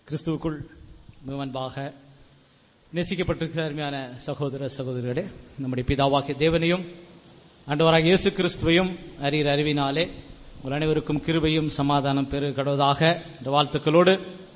கிறிஸ்துவுக்குள் மிக அன்பாக நேசிக்கப்பட்டிருக்கிற அருமையான சகோதர சகோதரிகளே நம்முடைய பிதாவாகிய தேவனையும் ஆண்டவராக இயேசு கிறிஸ்துவையும் அறிகிற அறிவினாலே ஒரு அனைவருக்கும் கிருபையும் சமாதானம் பெரு கடவுதாக என்ற வாழ்த்துக்களோடு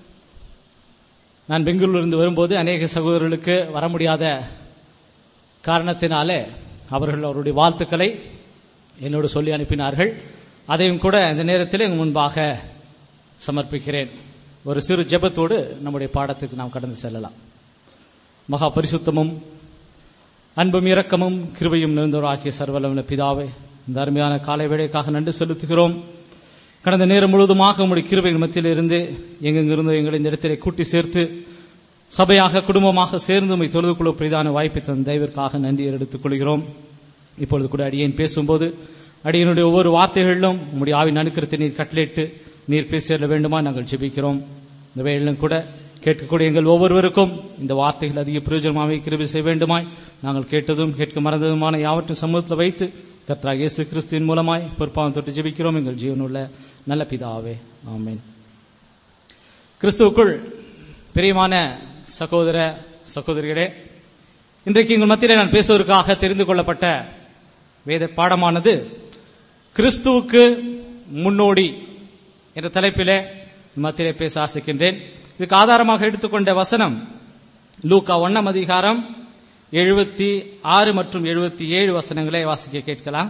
நான் பெங்களூரிலிருந்து வரும்போது அநேக சகோதரர்களுக்கு வர முடியாத காரணத்தினாலே அவர்கள் அவருடைய வாழ்த்துக்களை என்னோடு சொல்லி அனுப்பினார்கள் அதையும் கூட இந்த நேரத்தில் எங்கள் முன்பாக சமர்ப்பிக்கிறேன் ஒரு சிறு ஜெபத்தோடு நம்முடைய பாடத்துக்கு நாம் கடந்து செல்லலாம் மகா பரிசுத்தமும் அன்பும் இரக்கமும் கிருபையும் நிறைந்தவராகிய சர்வலமுள்ள பிதாவே இந்த அருமையான காலை வேலைக்காக நன்றி செலுத்துகிறோம் கடந்த நேரம் முழுவதுமாக உங்களுடைய கிருபைகள் மத்தியில் இருந்து எங்கெங்கிருந்து எங்களை இந்த இடத்திலே கூட்டி சேர்த்து சபையாக குடும்பமாக சேர்ந்து உமை தொழுது கொள்ள பிரதான வாய்ப்பை தந்த தெய்வத்திற்காக நன்றி எடுத்துக் கொள்கிறோம் இப்பொழுது கூட அடியேன் பேசும்போது அடியனுடைய ஒவ்வொரு வார்த்தைகளிலும் உங்களுடைய ஆவின் அனுக்கிரத்தை நீர் கட்டளையிட்டு நீர் பேசிட வேண்டுமா நாங்கள் ஜெபிக்கிறோம் இந்த வேளையிலும் கூட கேட்கக்கூடிய எங்கள் ஒவ்வொருவருக்கும் இந்த வார்த்தைகள் அதிக பிரயோஜனமாக கிருபை செய்ய வேண்டுமாய் நாங்கள் கேட்டதும் கேட்க மறந்ததுமான யாவற்றையும் சமூகத்தில் வைத்து கத்ரா இயேசு கிறிஸ்துவின் மூலமாய் பொறுப்பாக தொட்டு ஜெபிக்கிறோம் எங்கள் ஜீவனுள்ள நல்ல பிதாவே ஆமேன் கிறிஸ்துவுக்குள் பிரியமான சகோதர சகோதரிகளே இன்றைக்கு எங்கள் மத்தியிலே நான் பேசுவதற்காக தெரிந்து கொள்ளப்பட்ட வேத பாடமானது கிறிஸ்துவுக்கு முன்னோடி என்ற தலைப்பிலே மத்தியிலே பேச ஆசிக்கின்றேன் இதுக்கு ஆதாரமாக எடுத்துக்கொண்ட வசனம் லூக்கா ஒன்னாம் அதிகாரம் எழுபத்தி ஆறு மற்றும் எழுபத்தி ஏழு வசனங்களை வாசிக்க கேட்கலாம்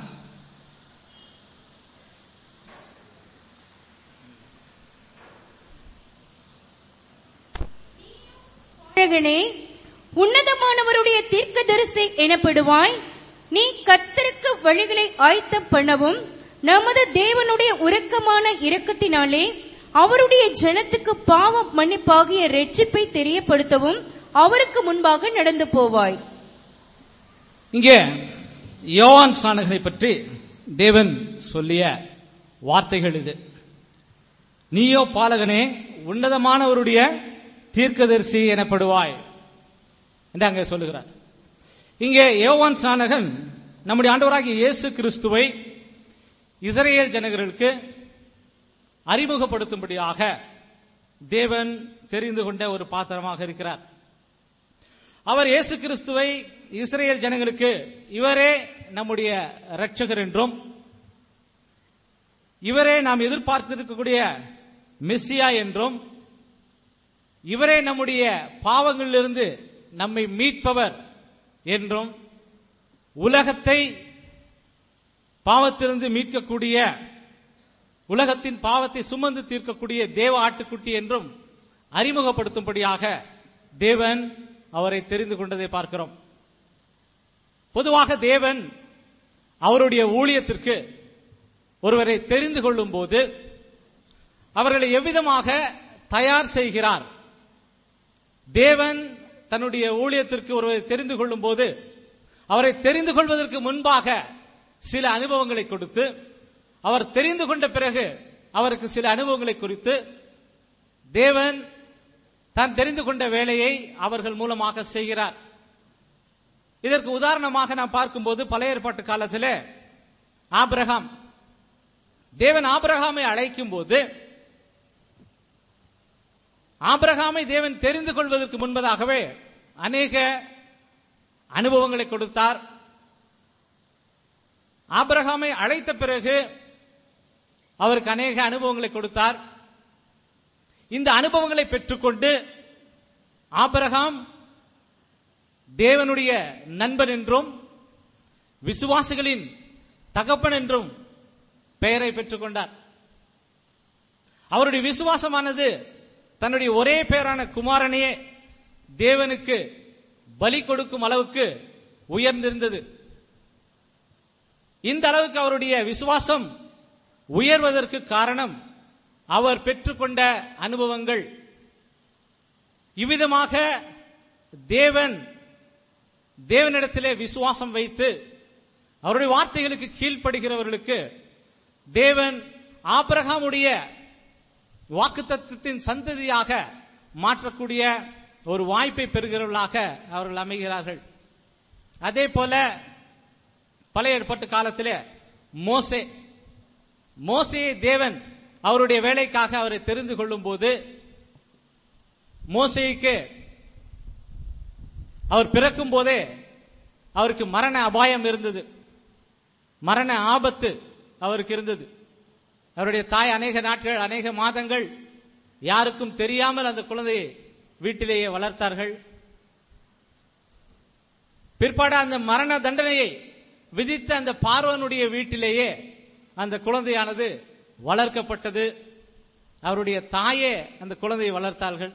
அழகனே உன்னதமானவருடைய தீர்க்கதரிசி எனப்படுவாய் நீ கர்த்தருக்கு வழிகளை ஆயத்தம் பண்ணவும் நமது தேவனுடைய உறக்கமான இரக்கத்தினாலே அவருடைய ஜனத்துக்கு பாவம் மன்னிப்பாகிய ரட்சிப்பை தெரியப்படுத்தவும் அவருக்கு முன்பாக நடந்து போவாய் இங்கே யோவான் ஸ்நானகரை பற்றி தேவன் சொல்லிய வார்த்தைகள் இது நீயோ பாலகனே உன்னதமானவருடைய தீர்க்கதரிசி எனப்படுவாய் என்று அங்கே சொல்லுகிறார் இங்கே யோவான் ஸ்நானகன் நம்முடைய ஆண்டவராகிய இயேசு கிறிஸ்துவை இஸ்ரேல் ஜனங்களுக்கு அறிமுகப்படுத்தும்படியாக தேவன் தெரிந்து கொண்ட ஒரு பாத்திரமாக இருக்கிறார் அவர் இயேசு கிறிஸ்துவை இஸ்ரேல் ஜனங்களுக்கு இவரே நம்முடைய இரட்சகர் என்றும் இவரே நாம் எதிர்பார்த்திருக்கக்கூடிய மெஸ்ஸியா என்றும் இவரே நம்முடைய பாவங்களிலிருந்து நம்மை மீட்பவர் என்றும் உலகத்தை பாவத்திலிருந்து மீட்கக்கூடிய உலகத்தின் பாவத்தை சுமந்து தீர்க்கக்கூடிய தேவ ஆட்டுக்குட்டி என்றும் அறிமுகப்படுத்தும்படியாக தேவன் அவரை தெரிந்து கொண்டதை பார்க்கிறோம் பொதுவாக தேவன் அவருடைய ஊழியத்திற்கு ஒருவரை தெரிந்து கொள்ளும் போது அவர்களை எவ்விதமாக தயார் செய்கிறார் தேவன் தன்னுடைய ஊழியத்திற்கு ஒருவரை தெரிந்து கொள்ளும் போது அவரை தெரிந்து கொள்வதற்கு முன்பாக சில அனுபவங்களை கொடுத்து அவர் தெரிந்து கொண்ட பிறகு அவருக்கு சில அனுபவங்களை குறித்து தேவன் தான் தெரிந்து கொண்ட வேலையை அவர்கள் மூலமாக செய்கிறார் இதற்கு உதாரணமாக நாம் பார்க்கும்போது பழைய ஏற்பாட்டு காலத்தில் ஆபிரகாம் தேவன் ஆபிரகாமை அழைக்கும் போது ஆபிரகாமை தேவன் தெரிந்து கொள்வதற்கு முன்பதாகவே அநேக அனுபவங்களை கொடுத்தார் ஆபிரகாமை அழைத்த பிறகு அவருக்கு அநேக அனுபவங்களை கொடுத்தார் இந்த அனுபவங்களை பெற்றுக்கொண்டு ஆபிரகாம் தேவனுடைய நண்பன் என்றும் விசுவாசிகளின் தகப்பன் என்றும் பெயரை பெற்றுக்கொண்டார் அவருடைய விசுவாசமானது தன்னுடைய ஒரே பேரான குமாரனையே தேவனுக்கு பலி கொடுக்கும் அளவுக்கு உயர்ந்திருந்தது இந்த அளவுக்கு அவருடைய விசுவாசம் உயர்வதற்கு காரணம் அவர் பெற்றுக்கொண்ட அனுபவங்கள் இவ்விதமாக தேவன் தேவனிடத்திலே விசுவாசம் வைத்து அவருடைய வார்த்தைகளுக்கு கீழ்ப்படுகிறவர்களுக்கு தேவன் ஆபிரகாமுடைய வாக்குத்தத்தின் சந்ததியாக மாற்றக்கூடிய ஒரு வாய்ப்பை பெறுகிறவர்களாக அவர்கள் அமைகிறார்கள் அதே போல பழைய ஏற்பாட்டு காலத்திலே மோசே மோசையை தேவன் அவருடைய வேலைக்காக அவரை தெரிந்து கொள்ளும் போது மோசைக்கு அவர் பிறக்கும் போதே அவருக்கு மரண அபாயம் இருந்தது மரண ஆபத்து அவருக்கு இருந்தது அவருடைய தாய் அநேக நாட்கள் அநேக மாதங்கள் யாருக்கும் தெரியாமல் அந்த குழந்தையை வீட்டிலேயே வளர்த்தார்கள் பிற்பாடு அந்த மரண தண்டனையை விதித்த அந்த பார்வனுடைய வீட்டிலேயே அந்த குழந்தையானது வளர்க்கப்பட்டது அவருடைய தாயே அந்த குழந்தையை வளர்த்தார்கள்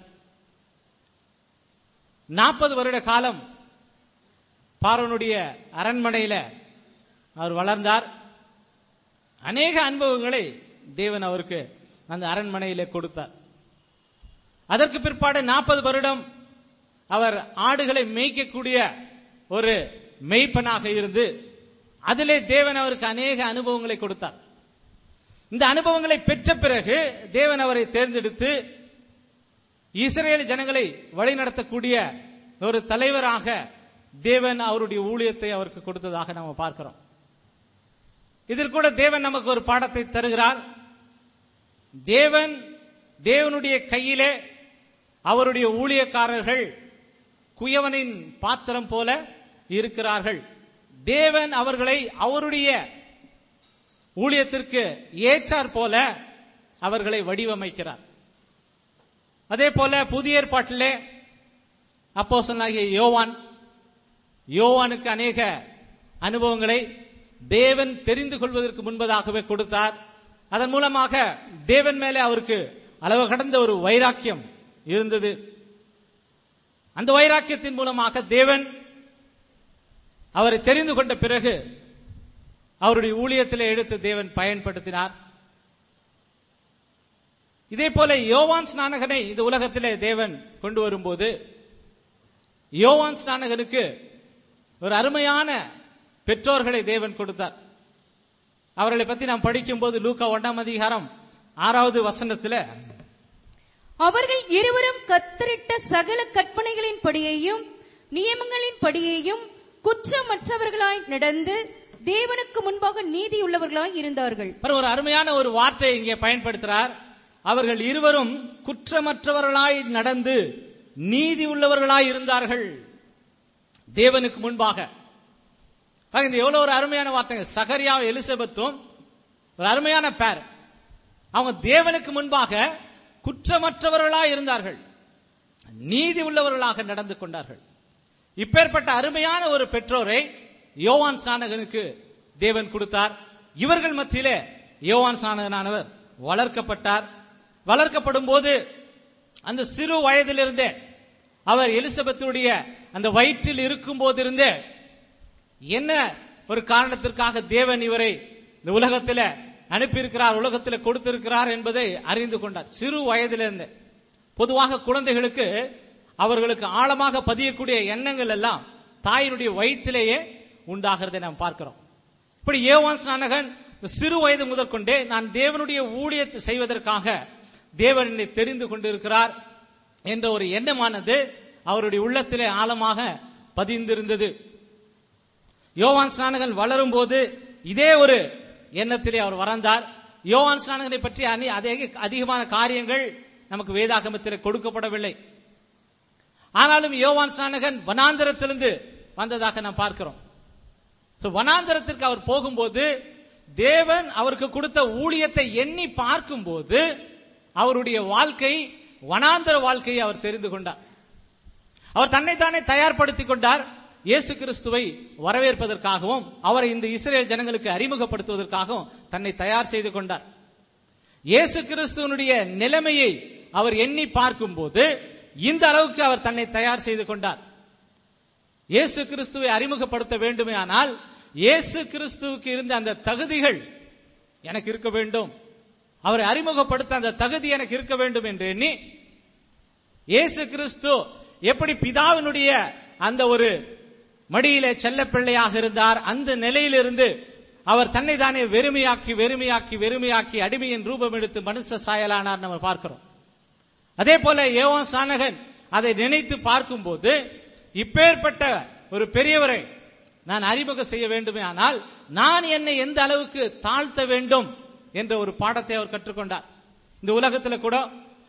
நாற்பது வருட காலம் பார்வனுடைய அரண்மனையில அவர் வளர்ந்தார் அநேக அனுபவங்களை தேவன் அவருக்கு அந்த அரண்மனையிலே கொடுத்தார் அதற்கு பிற்பாடு நாற்பது வருடம் அவர் ஆடுகளை மேய்க்கக்கூடிய ஒரு மெய்ப்பனாக இருந்து அதிலே தேவன் அவருக்கு அநேக அனுபவங்களை கொடுத்தார் இந்த அனுபவங்களை பெற்ற பிறகு தேவன் அவரை தேர்ந்தெடுத்து இஸ்ரேல் ஜனங்களை வழிநடத்தக்கூடிய ஒரு தலைவராக தேவன் அவருடைய ஊழியத்தை அவருக்கு கொடுத்ததாக நாம பார்க்கிறோம் இதில் கூட தேவன் நமக்கு ஒரு பாடத்தை தருகிறார் தேவன் தேவனுடைய கையிலே அவருடைய ஊழியக்காரர்கள் குயவனின் பாத்திரம் போல இருக்கிறார்கள் தேவன் அவர்களை அவருடைய ஊழியத்திற்கு ஏற்றார் போல அவர்களை வடிவமைக்கிறார் அதே போல புதிய ஏற்பாட்டிலே அப்போசனாகிய யோவான் யோவானுக்கு அநேக அனுபவங்களை தேவன் தெரிந்து கொள்வதற்கு முன்பதாகவே கொடுத்தார் அதன் மூலமாக தேவன் மேலே அவருக்கு அளவு கடந்த ஒரு வைராக்கியம் இருந்தது அந்த வைராக்கியத்தின் மூலமாக தேவன் அவரை தெரிந்து கொண்ட பிறகு அவருடைய ஊழியத்திலே எடுத்து தேவன் பயன்படுத்தினார் இதே போல யோவான் ஸ்நானகனை இந்த உலகத்திலே தேவன் கொண்டு வரும்போது யோவான் ஸ்நானகனுக்கு ஒரு அருமையான பெற்றோர்களை தேவன் கொடுத்தார் அவர்களை பத்தி நாம் படிக்கும்போது லூக்கா ஒன்றாம் அதிகாரம் ஆறாவது வசனத்துல அவர்கள் இருவரும் கத்தரிட்ட சகல கற்பனைகளின் படியையும் நியமங்களின் படியையும் குற்றமற்றவர்களாய் நடந்து தேவனுக்கு முன்பாக நீதியுள்ளவர்களாய் இருந்தார்கள் பாருங்க, ஒரு அருமையான ஒரு வார்த்தை இங்கே பயன்படுத்துறார் அவர்கள் இருவரும் குற்றமற்றவர்களாய் நடந்து நீதி உள்ளவர்களாய் இருந்தார்கள் தேவனுக்கு முன்பாக பாருங்க, இது எவ்வளவு ஒரு அருமையான வார்த்தைங்க சகரியா எலிசபெத்தும் ஒரு அருமையான பேர் அவங்க தேவனுக்கு முன்பாக குற்றமற்றவர்களாய் இருந்தார்கள் நீதி உள்ளவர்களாக நடந்து கொண்டார்கள் இப்பேற்பட்ட அருமையான ஒரு பெற்றோரை யோவான் ஸ்நானகனுக்கு தேவன் கொடுத்தார் இவர்கள் மத்தியிலே யோவான் ஸ்நானகனானவர் வளர்க்கப்பட்டார் வளர்க்கப்படும் போது அந்த சிறு வயதிலிருந்தே அவர் எலிசபெத்துடைய அந்த வயிற்றில் இருக்கும் போதிருந்தே என்ன ஒரு காரணத்திற்காக தேவன் இவரை இந்த உலகத்தில் அனுப்பியிருக்கிறார் உலகத்தில் கொடுத்திருக்கிறார் என்பதை அறிந்து கொண்டார் சிறு வயதிலிருந்து பொதுவாக குழந்தைகளுக்கு அவர்களுக்கு ஆழமாக பதியக்கூடிய எண்ணங்கள் எல்லாம் தாயினுடைய வயிற்றிலேயே உண்டாகிறதை நாம் பார்க்கிறோம் இப்படி ஏவான் ஸ்நானகன் சிறு வயது முதற்கொண்டே நான் தேவனுடைய ஊழியத்தை செய்வதற்காக தேவன் என்னை தெரிந்து கொண்டிருக்கிறார் என்ற ஒரு எண்ணமானது அவருடைய உள்ளத்திலே ஆழமாக பதிந்திருந்தது யோவான் ஸ்நானகன் வளரும் போது இதே ஒரு எண்ணத்திலே அவர் வளர்ந்தார் யோவான் ஸ்நானகனை பற்றி அனி- அதிக அதிகமான காரியங்கள் நமக்கு வேதாகமத்தில் கொடுக்கப்படவில்லை ஆனாலும் யோவான் ஸ்நானகன் வனாந்தரத்திலிருந்து வந்ததாக நாம் பார்க்கிறோம் So, வனாந்தரத்திற்கு அவர் போகும்போது தேவன் அவருக்கு கொடுத்த ஊழியத்தை எண்ணி பார்க்கும்போது அவருடைய வாழ்க்கை வனாந்தர வாழ்க்கையை அவர் தெரிந்து கொண்டார் அவர் தன்னைத்தானே தயார்படுத்திக் கொண்டார் இயேசு கிறிஸ்துவை வரவேற்பதற்காகவும் அவரை இந்த இஸ்ரேல் ஜனங்களுக்கு அறிமுகப்படுத்துவதற்காகவும் தன்னை தயார் செய்து கொண்டார் இயேசு கிறிஸ்துவனுடைய நிலைமையை அவர் எண்ணி பார்க்கும்போது இந்த அளவுக்கு அவர் தன்னை தயார் செய்து கொண்டார் இயேசு கிறிஸ்துவை அறிமுகப்படுத்த வேண்டுமே ஆனால் இயேசு கிறிஸ்துவுக்கு இருந்த அந்த தகுதிகள் எனக்கு இருக்க வேண்டும் அவரை அறிமுகப்படுத்த அந்த தகுதி எனக்கு இருக்க வேண்டும் என்று எண்ணி இயேசு கிறிஸ்து எப்படி பிதாவினுடைய அந்த ஒரு மடியிலே செல்ல பிள்ளையாக இருந்தார் அந்த நிலையிலிருந்து அவர் தன்னை தானே வெறுமையாக்கி வெறுமையாக்கி வெறுமையாக்கி அடிமையின் ரூபம் எடுத்து மனுஷ சாயலானார் நம்ம பார்க்கிறோம் அதே போல ஏவான் சானகன் அதை நினைத்து பார்க்கும்போது இப்பேற்பட்ட ஒரு பெரியவரை நான் அறிமுகம் செய்ய வேண்டுமே ஆனால் நான் என்னை எந்த அளவுக்கு தாழ்த்த வேண்டும் என்ற ஒரு பாடத்தை அவர் கற்றுக்கொண்டார் இந்த உலகத்தில் கூட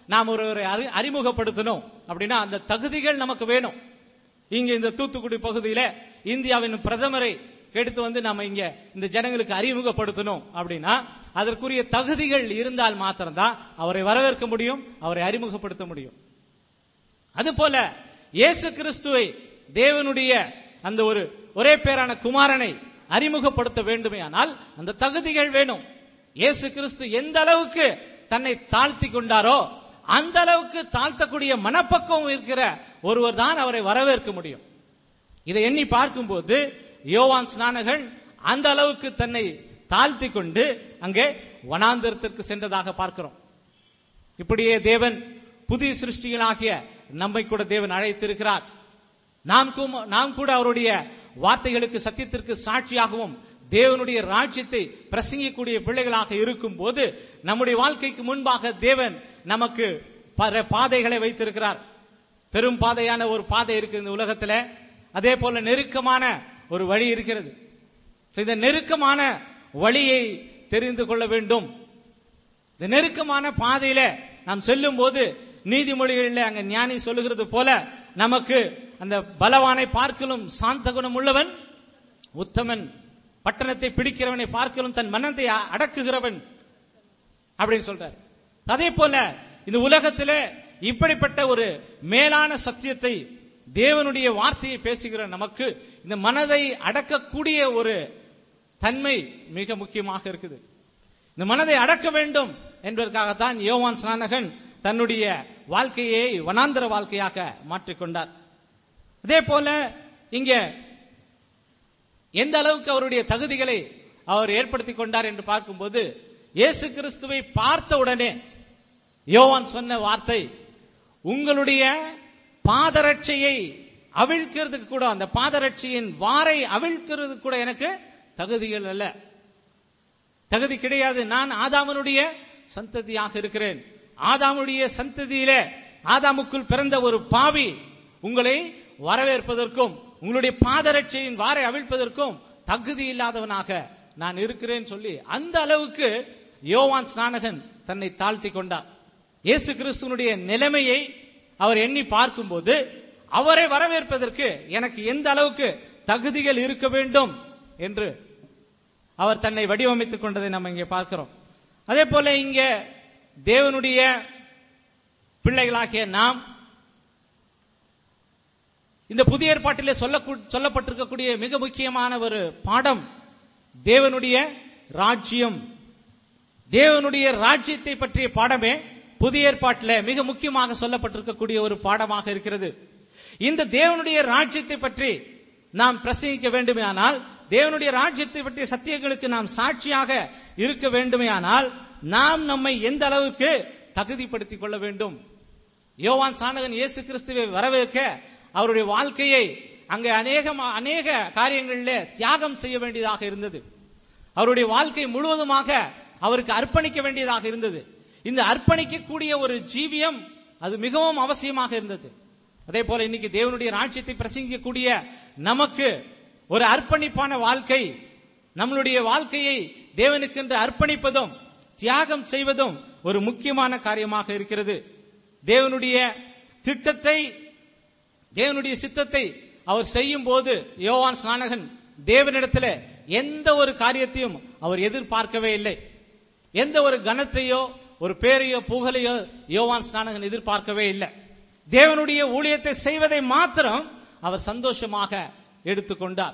நாம் ஒருவரை அறி- அறிமுகப்படுத்தணும் அப்படின்னா அந்த தகுதிகள் நமக்கு வேணும் இங்க இந்த தூத்துக்குடி பகுதியில இந்தியாவின் பிரதமரை எடுத்து வந்து நம்ம இங்க இந்த ஜனங்களுக்கு அறிமுகப்படுத்தணும் அப்படின்னா அதற்குரிய தகுதிகள் இருந்தால் மாத்திரம்தான் அவரை வரவேற்க முடியும் அவரை அறிமுகப்படுத்த முடியும் அதுபோல இயேசு கிறிஸ்துவை தேவனுடைய அந்த ஒரு ஒரே பேரான குமாரனை அறிமுகப்படுத்த வேண்டுமேயானால் அந்த தகுதிகள் வேணும் இயேசு கிறிஸ்து எந்த அளவுக்கு தன்னை தாழ்த்தி கொண்டாரோ அந்த அளவுக்கு தாழ்த்தக்கூடிய மனப்பக்குவம் இருக்கிற ஒருவர் தான் அவரை வரவேற்க முடியும் இதை எண்ணி பார்க்கும்போது யோவான் ஸ்நானகன் அந்த அளவுக்கு தன்னை தாழ்த்தி கொண்டு அங்கே வனாந்தரத்திற்கு சென்றதாக பார்க்கிறோம் இப்படியே தேவன் புதிய சிருஷ்டிகளாகிய நம்மை கூட தேவன் அழைத்திருக்கிறார் நாம் கூம- நாம் கூட அவருடைய வார்த்தைகளுக்கு சத்தியத்திற்கு சாட்சியாகவும் தேவனுடைய ராஜ்யத்தை பிரசங்கிக்கூடிய பிள்ளைகளாக இருக்கும் போது நம்முடைய வாழ்க்கைக்கு முன்பாக தேவன் நமக்கு பல பாதைகளை வைத்திருக்கிறார் பெரும் பாதையான ஒரு பாதை இருக்கு இந்த உலகத்துல அதே போல நெருக்கமான ஒரு வழி இருக்கிறது இந்த நெருக்கமான வழியை தெரிந்து கொள்ள வேண்டும் இந்த நெருக்கமான பாதையில நாம் செல்லும் போது நீதிமொழிகளில் அங்க ஞானி சொல்லுகிறது போல நமக்கு அந்த பலவானை பார்க்கலும் சாந்த குணம் உள்ளவன் உத்தமன் பட்டணத்தை பிடிக்கிறவனை பார்க்கலும் தன் மனத்தை அ- அடக்குகிறவன் அப்படின்னு சொல்றார் அதே போல இந்த உலகத்திலே இப்படிப்பட்ட ஒரு மேலான சத்தியத்தை தேவனுடைய வார்த்தையை பேசுகிற நமக்கு இந்த மனதை அடக்கக்கூடிய ஒரு தன்மை மிக முக்கியமாக இருக்குது இந்த மனதை அடக்க வேண்டும் என்பதற்காகத்தான் யோவான் ஸ்நானகன் தன்னுடைய வாழ்க்கையை வனாந்தர வாழ்க்கையாக மாற்றிக்கொண்டார் அதே போல இங்க எந்த அளவுக்கு அவருடைய தகுதிகளை அவர் ஏற்படுத்திக் கொண்டார் என்று பார்க்கும்போது இயேசு கிறிஸ்துவை பார்த்த உடனே யோவான் சொன்ன வார்த்தை உங்களுடைய பாதரட்சையை அவிழ்க்கிறதுக்கு கூட அந்த பாதரட்சையின் வாரை அவிழ்க்கிறதுக்கு கூட எனக்கு தகுதிகள் அல்ல தகுதி கிடையாது நான் ஆதாமனுடைய சந்ததியாக இருக்கிறேன் ஆதாமுடைய சந்ததியிலே ஆதாமுக்குள் பிறந்த ஒரு பாவி உங்களை வரவேற்பதற்கும் உங்களுடைய பாதரட்சையின் வாரை அவிழ்ப்பதற்கும் தகுதி இல்லாதவனாக நான் இருக்கிறேன் சொல்லி அந்த அளவுக்கு யோவான் ஸ்நானகன் தன்னை தாழ்த்தி கொண்டார் இயேசு கிறிஸ்துவனுடைய நிலைமையை அவர் எண்ணி பார்க்கும்போது அவரை வரவேற்பதற்கு எனக்கு எந்த அளவுக்கு தகுதிகள் இருக்க வேண்டும் என்று அவர் தன்னை வடிவமைத்துக் கொண்டதை நம்ம இங்கே பார்க்கிறோம் அதே போல இங்க தேவனுடைய பிள்ளைகளாகிய நாம் இந்த புதிய ஏற்பாட்டிலே சொல்ல சொல்லப்பட்டிருக்கக்கூடிய மிக முக்கியமான ஒரு பாடம் தேவனுடைய ராஜ்யம் தேவனுடைய ராஜ்யத்தை பற்றிய பாடமே புதிய ஏற்பாட்டிலே மிக முக்கியமாக சொல்லப்பட்டிருக்கக்கூடிய ஒரு பாடமாக இருக்கிறது இந்த தேவனுடைய ராஜ்யத்தை பற்றி நாம் பிரசங்கிக்க வேண்டுமேயானால் தேவனுடைய ராஜ்யத்தை பற்றிய சத்தியங்களுக்கு நாம் சாட்சியாக இருக்க வேண்டுமேயானால் நாம் நம்மை எந்த அளவுக்கு தகுதிப்படுத்திக் கொள்ள வேண்டும் யோவான் சாணகன் இயேசு கிறிஸ்துவை வரவேற்க அவருடைய வாழ்க்கையை அங்கே அநேக அநேக காரியங்களிலே தியாகம் செய்ய வேண்டியதாக இருந்தது அவருடைய வாழ்க்கை முழுவதுமாக அவருக்கு அர்ப்பணிக்க வேண்டியதாக இருந்தது இந்த அர்ப்பணிக்கக்கூடிய ஒரு ஜீவியம் அது மிகவும் அவசியமாக இருந்தது அதே போல இன்னைக்கு தேவனுடைய ராஜ்யத்தை பிரசங்கிக்கக்கூடிய நமக்கு ஒரு அர்ப்பணிப்பான வாழ்க்கை நம்மளுடைய வாழ்க்கையை தேவனுக்கென்று அர்ப்பணிப்பதும் தியாகம் செய்வதும் ஒரு முக்கியமான காரியமாக இருக்கிறது தேவனுடைய திட்டத்தை தேவனுடைய சித்தத்தை அவர் செய்யும் போது யோவான் ஸ்நானகன் தேவனிடத்தில் எந்த ஒரு காரியத்தையும் அவர் எதிர்பார்க்கவே இல்லை எந்த ஒரு கனத்தையோ ஒரு பேரையோ புகழையோ யோவான் ஸ்நானகன் எதிர்பார்க்கவே இல்லை தேவனுடைய ஊழியத்தை செய்வதை மாத்திரம் அவர் சந்தோஷமாக எடுத்துக்கொண்டார்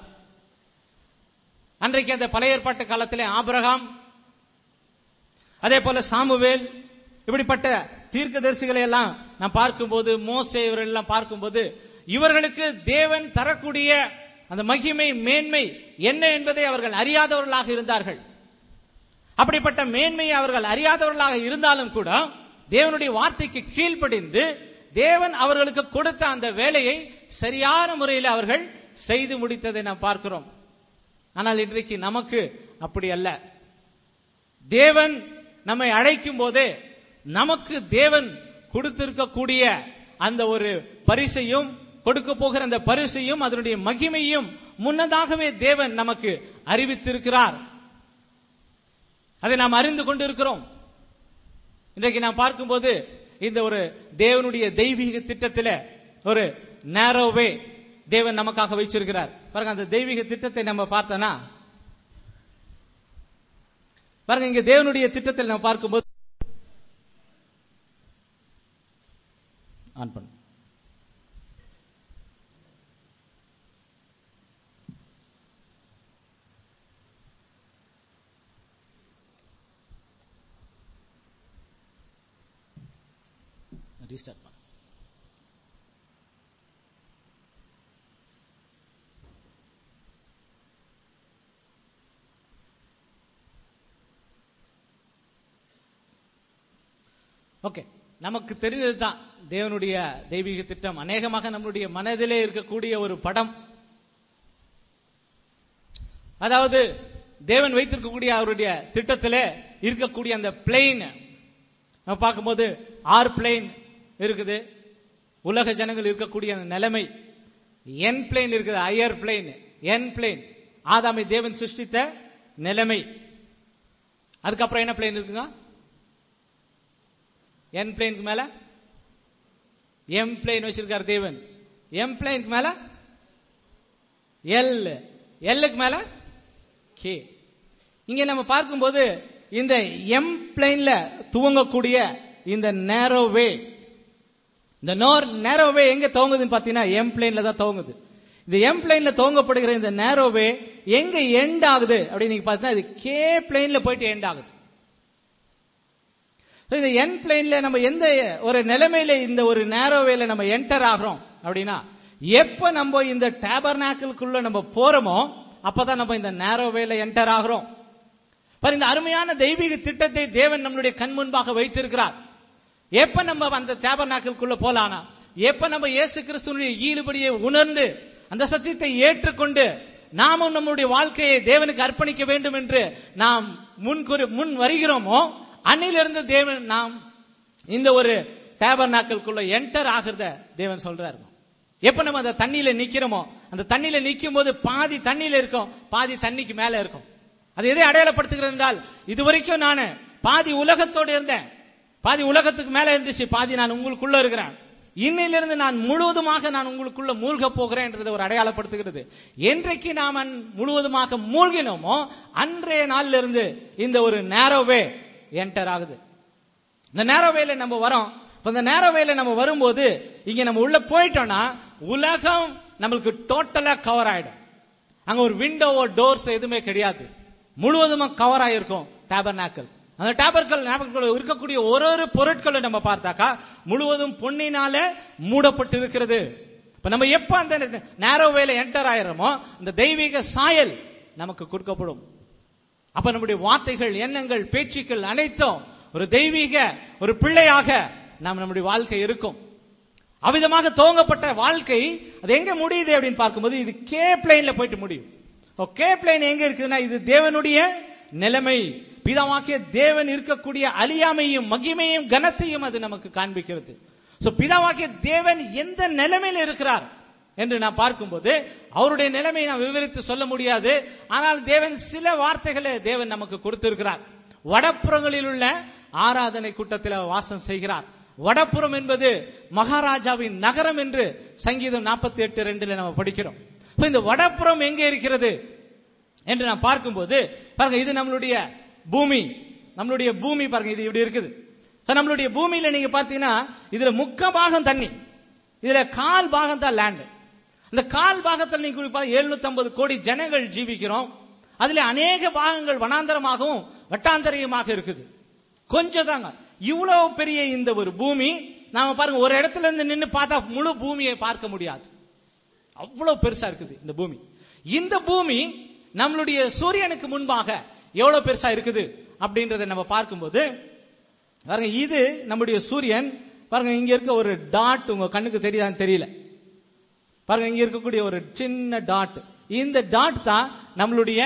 அன்றைக்கு அந்த பழைய ஏற்பாட்டு காலத்திலே ஆபிரகாம் அதே போல சாமுவேல் இப்படிப்பட்ட தீர்க்கதரிசிகளை எல்லாம் நான் பார்க்கும்போது மோசே இவர்கள் எல்லாம் பார்க்கும்போது இவர்களுக்கு தேவன் தரக்கூடிய அந்த மகிமை மேன்மை என்ன என்பதை அவர்கள் அறியாதவர்களாக இருந்தார்கள் அப்படிப்பட்ட மேன்மையை அவர்கள் அறியாதவர்களாக இருந்தாலும் கூட தேவனுடைய வார்த்தைக்கு கீழ்ப்படிந்து தேவன் அவர்களுக்கு கொடுத்த அந்த வேலையை சரியான முறையில் அவர்கள் செய்து முடித்ததை நாம் பார்க்கிறோம் ஆனால் இன்றைக்கு நமக்கு அப்படி அல்ல தேவன் நம்மை அழைக்கும் போதே நமக்கு தேவன் கொடுத்திருக்கக்கூடிய அந்த ஒரு பரிசையும் கொடுக்க போகிற அந்த பரிசையும் அதனுடைய மகிமையும் முன்னதாகவே தேவன் நமக்கு அறிவித்திருக்கிறார் அதை நாம் அறிந்து கொண்டிருக்கிறோம் இன்றைக்கு நாம் பார்க்கும்போது இந்த ஒரு தேவனுடைய தெய்வீக திட்டத்தில ஒரு நேரோவே தேவன் நமக்காக வச்சிருக்கிறார் பாருங்க அந்த தெய்வீக திட்டத்தை நம்ம பார்த்தோம்னா பாருங்க இங்க தேவனுடைய திட்டத்தில் நம்ம பார்க்கும்போது ஆன் பண்ணு ரீஸ்டார்ட் பண்ணு ஓகே நமக்கு தெரிந்தது தான் தேவனுடைய தெய்வீக திட்டம் அநேகமாக நம்முடைய மனதிலே இருக்கக்கூடிய ஒரு படம் அதாவது தேவன் வைத்திருக்கக்கூடிய அவருடைய திட்டத்திலே இருக்கக்கூடிய அந்த பிளெயின் நம்ம பார்க்கும்போது ஆர் பிளெயின் இருக்குது உலக ஜனங்கள் இருக்கக்கூடிய அந்த நிலைமை என் பிளேன் இருக்குது ஐயர் பிளேன் என் பிளேன் ஆதாமை தேவன் சிருஷ்டித்த நிலைமை அதுக்கப்புறம் என்ன பிளேன் இருக்குங்க என் பிளேனுக்கு மேல எம் பிளேன் வச்சிருக்கார் தேவன் எம் பிளேனுக்கு மேல எல் எல்லுக்கு மேல கே இங்க நம்ம பார்க்கும்போது இந்த எம் பிளேன்ல துவங்கக்கூடிய இந்த நேரோ வே இந்த நோர் நேரோ வே எங்க துவங்குதுன்னு பாத்தீங்கன்னா எம் பிளேன்ல தான் துவங்குது இந்த எம் பிளேன்ல துவங்கப்படுகிற இந்த நேரோ வே எங்க எண்ட் ஆகுது அப்படின்னு நீங்க பார்த்தீங்கன்னா இது கே பிளேன்ல போயிட்டு எண்ட் ஆகுது So, இந்த என் பிளேன்ல நம்ம எந்த ஒரு நிலைமையில இந்த ஒரு நேரோவேல நம்ம என்டர் ஆகிறோம் அப்படின்னா எப்ப நம்ம இந்த டேபர்நாக்கிள்குள்ள நம்ம போறோமோ அப்பதான் நம்ம இந்த நேரோவேல என்டர் ஆகிறோம் பாரு இந்த அருமையான தெய்வீக திட்டத்தை தேவன் நம்மளுடைய கண் முன்பாக வைத்திருக்கிறார் எப்ப நம்ம அந்த டேபர்நாக்கிள்குள்ள போலானா எப்ப நம்ம இயேசு கிறிஸ்துவனுடைய ஈடுபடியை உணர்ந்து அந்த சத்தியத்தை ஏற்றுக்கொண்டு நாமும் நம்முடைய வாழ்க்கையை தேவனுக்கு அர்ப்பணிக்க வேண்டும் என்று நாம் முன் குறி- முன் வருகிறோமோ அன்னிலிருந்து தேவன் நாம் இந்த ஒரு டேபர் நாட்களுக்குள்ள என்டர் ஆகிறத தேவன் சொல்றாரு எப்ப நம்ம அந்த தண்ணியில நிக்கிறோமோ அந்த தண்ணியில நிக்கும் போது பாதி தண்ணியில இருக்கும் பாதி தண்ணிக்கு மேல இருக்கும் அது எதை அடையாளப்படுத்துகிறது என்றால் இதுவரைக்கும் நான் பாதி உலகத்தோடு இருந்தேன் பாதி உலகத்துக்கு மேல இருந்துச்சு பாதி நான் உங்களுக்குள்ள இருக்கிறேன் இன்னையிலிருந்து நான் முழுவதுமாக நான் உங்களுக்குள்ள மூழ்க போகிறேன் என்றதை ஒரு அடையாளப்படுத்துகிறது என்றைக்கு நாம் அன் முழுவதுமாக மூழ்கினோமோ அன்றைய நாள்ல இருந்து இந்த ஒரு நேரோவே என்டர் ஆகுது இந்த நேரோவேல நம்ம வரோம் இப்ப இந்த நேரோவேல நம்ம வரும்போது இங்க நம்ம உள்ள போயிட்டோம்னா உலகம் நம்மளுக்கு டோட்டலா கவர் ஆயிடும் அங்க ஒரு விண்டோவோ டோர்ஸ் எதுவுமே கிடையாது முழுவதுமா கவர் ஆயிருக்கும் டேபர்நாக்கல் அந்த டேபர்கள் ஞாபகங்கள் இருக்கக்கூடிய ஒரு ஒரு பொருட்களை நம்ம பார்த்தாக்கா முழுவதும் பொன்னினால மூடப்பட்டு இருக்கிறது இப்ப நம்ம எப்ப அந்த நேரோவேல என்டர் ஆயிரமோ அந்த தெய்வீக சாயல் நமக்கு கொடுக்கப்படும் அப்ப நம்முடைய வார்த்தைகள் எண்ணங்கள் பேச்சுக்கள் அனைத்தும் ஒரு தெய்வீக ஒரு பிள்ளையாக நாம் நம்முடைய வாழ்க்கை இருக்கும் அவ்விதமாக துவங்கப்பட்ட வாழ்க்கை அது எங்க முடியுது அப்படின்னு பார்க்கும்போது இது கே பிளைன்ல போயிட்டு முடியும் கே பிளைன் எங்க இருக்குதுன்னா இது தேவனுடைய நிலைமை பிதாவாக்கிய தேவன் இருக்கக்கூடிய அழியாமையும் மகிமையும் கனத்தையும் அது நமக்கு காண்பிக்கிறது சோ பிதாவாக்கிய தேவன் எந்த நிலைமையில இருக்கிறார் என்று நான் பார்க்கும்போது அவருடைய நிலைமையை நான் விவரித்து சொல்ல முடியாது ஆனால் தேவன் சில வார்த்தைகளை தேவன் நமக்கு கொடுத்திருக்கிறார் வடப்புறங்களில் உள்ள ஆராதனை கூட்டத்தில் அவர் வாசம் செய்கிறார் வடப்புறம் என்பது மகாராஜாவின் நகரம் என்று சங்கீதம் நாற்பத்தி எட்டு ரெண்டுல நம்ம படிக்கிறோம் இப்ப இந்த வடப்புறம் எங்க இருக்கிறது என்று நான் பார்க்கும்போது பாருங்க இது நம்மளுடைய பூமி நம்மளுடைய பூமி பாருங்க இது இப்படி இருக்குது So, நம்மளுடைய பூமியில நீங்க பார்த்தீங்கன்னா இதுல முக்க பாகம் தண்ணி இதுல கால் பாகம் தான் லேண்ட் அந்த கால் பாகத்தில் நீங்க எழுநூத்தி ஐம்பது கோடி ஜனங்கள் ஜீவிக்கிறோம் அதுல அநேக பாகங்கள் வனாந்தரமாகவும் வட்டாந்தரியமாக இருக்குது கொஞ்சம் தாங்க இவ்வளவு பெரிய இந்த ஒரு பூமி நாம பாருங்க ஒரு இடத்துல இருந்து நின்னு பார்த்தா முழு பூமியை பார்க்க முடியாது அவ்வளவு பெருசா இருக்குது இந்த பூமி இந்த பூமி நம்மளுடைய சூரியனுக்கு முன்பாக எவ்வளவு பெருசா இருக்குது அப்படின்றத நம்ம பார்க்கும்போது பாருங்க இது நம்முடைய சூரியன் பாருங்க இங்க இருக்க ஒரு டாட் உங்க கண்ணுக்கு தெரியுதான்னு தெரியல பாருங்க இங்க இருக்கக்கூடிய ஒரு சின்ன டாட் இந்த டாட் தான் நம்மளுடைய